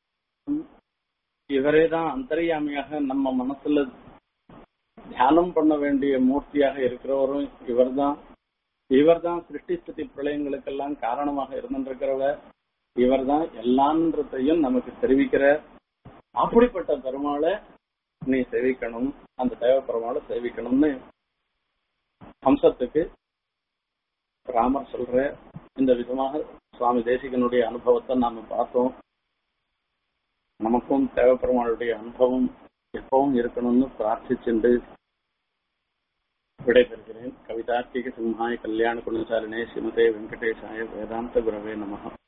இவரே தான் அந்தரியாமியாக நம்ம மனசுல தியானம் பண்ண வேண்டிய மூர்த்தியாக இருக்கிறவரும் இவர்தான் இவர்தான் சிருஷ்டி ஸ்திதி பிரளயங்களுக்கெல்லாம் காரணமாக இருந்திருக்கிறவர் இவர்தான் எல்லான்றதையும் நமக்கு தெரிவிக்கிற அப்படிப்பட்ட பெருமாளை நீ சேவிக்கணும் அந்த தேவ பெருமாளை சேவிக்கணும்னு ஹம்சத்துக்கு ராமர் சொல்ற இந்த விதமாக சுவாமி தேசிகனுடைய அனுபவத்தை நாம பார்த்தோம் நமக்கும் தேவப்பெருமாளுடைய அனுபவம் எப்பவும் இருக்கணும்னு பிரார்த்திச்சுண்டு விடைபெறுகிறேன் கவிதார்த்திக சிம்ஹாய கல்யாண குணசாலினே ஸ்ரீமதே வெங்கடேஷாய வேதாந்த குரவே நமः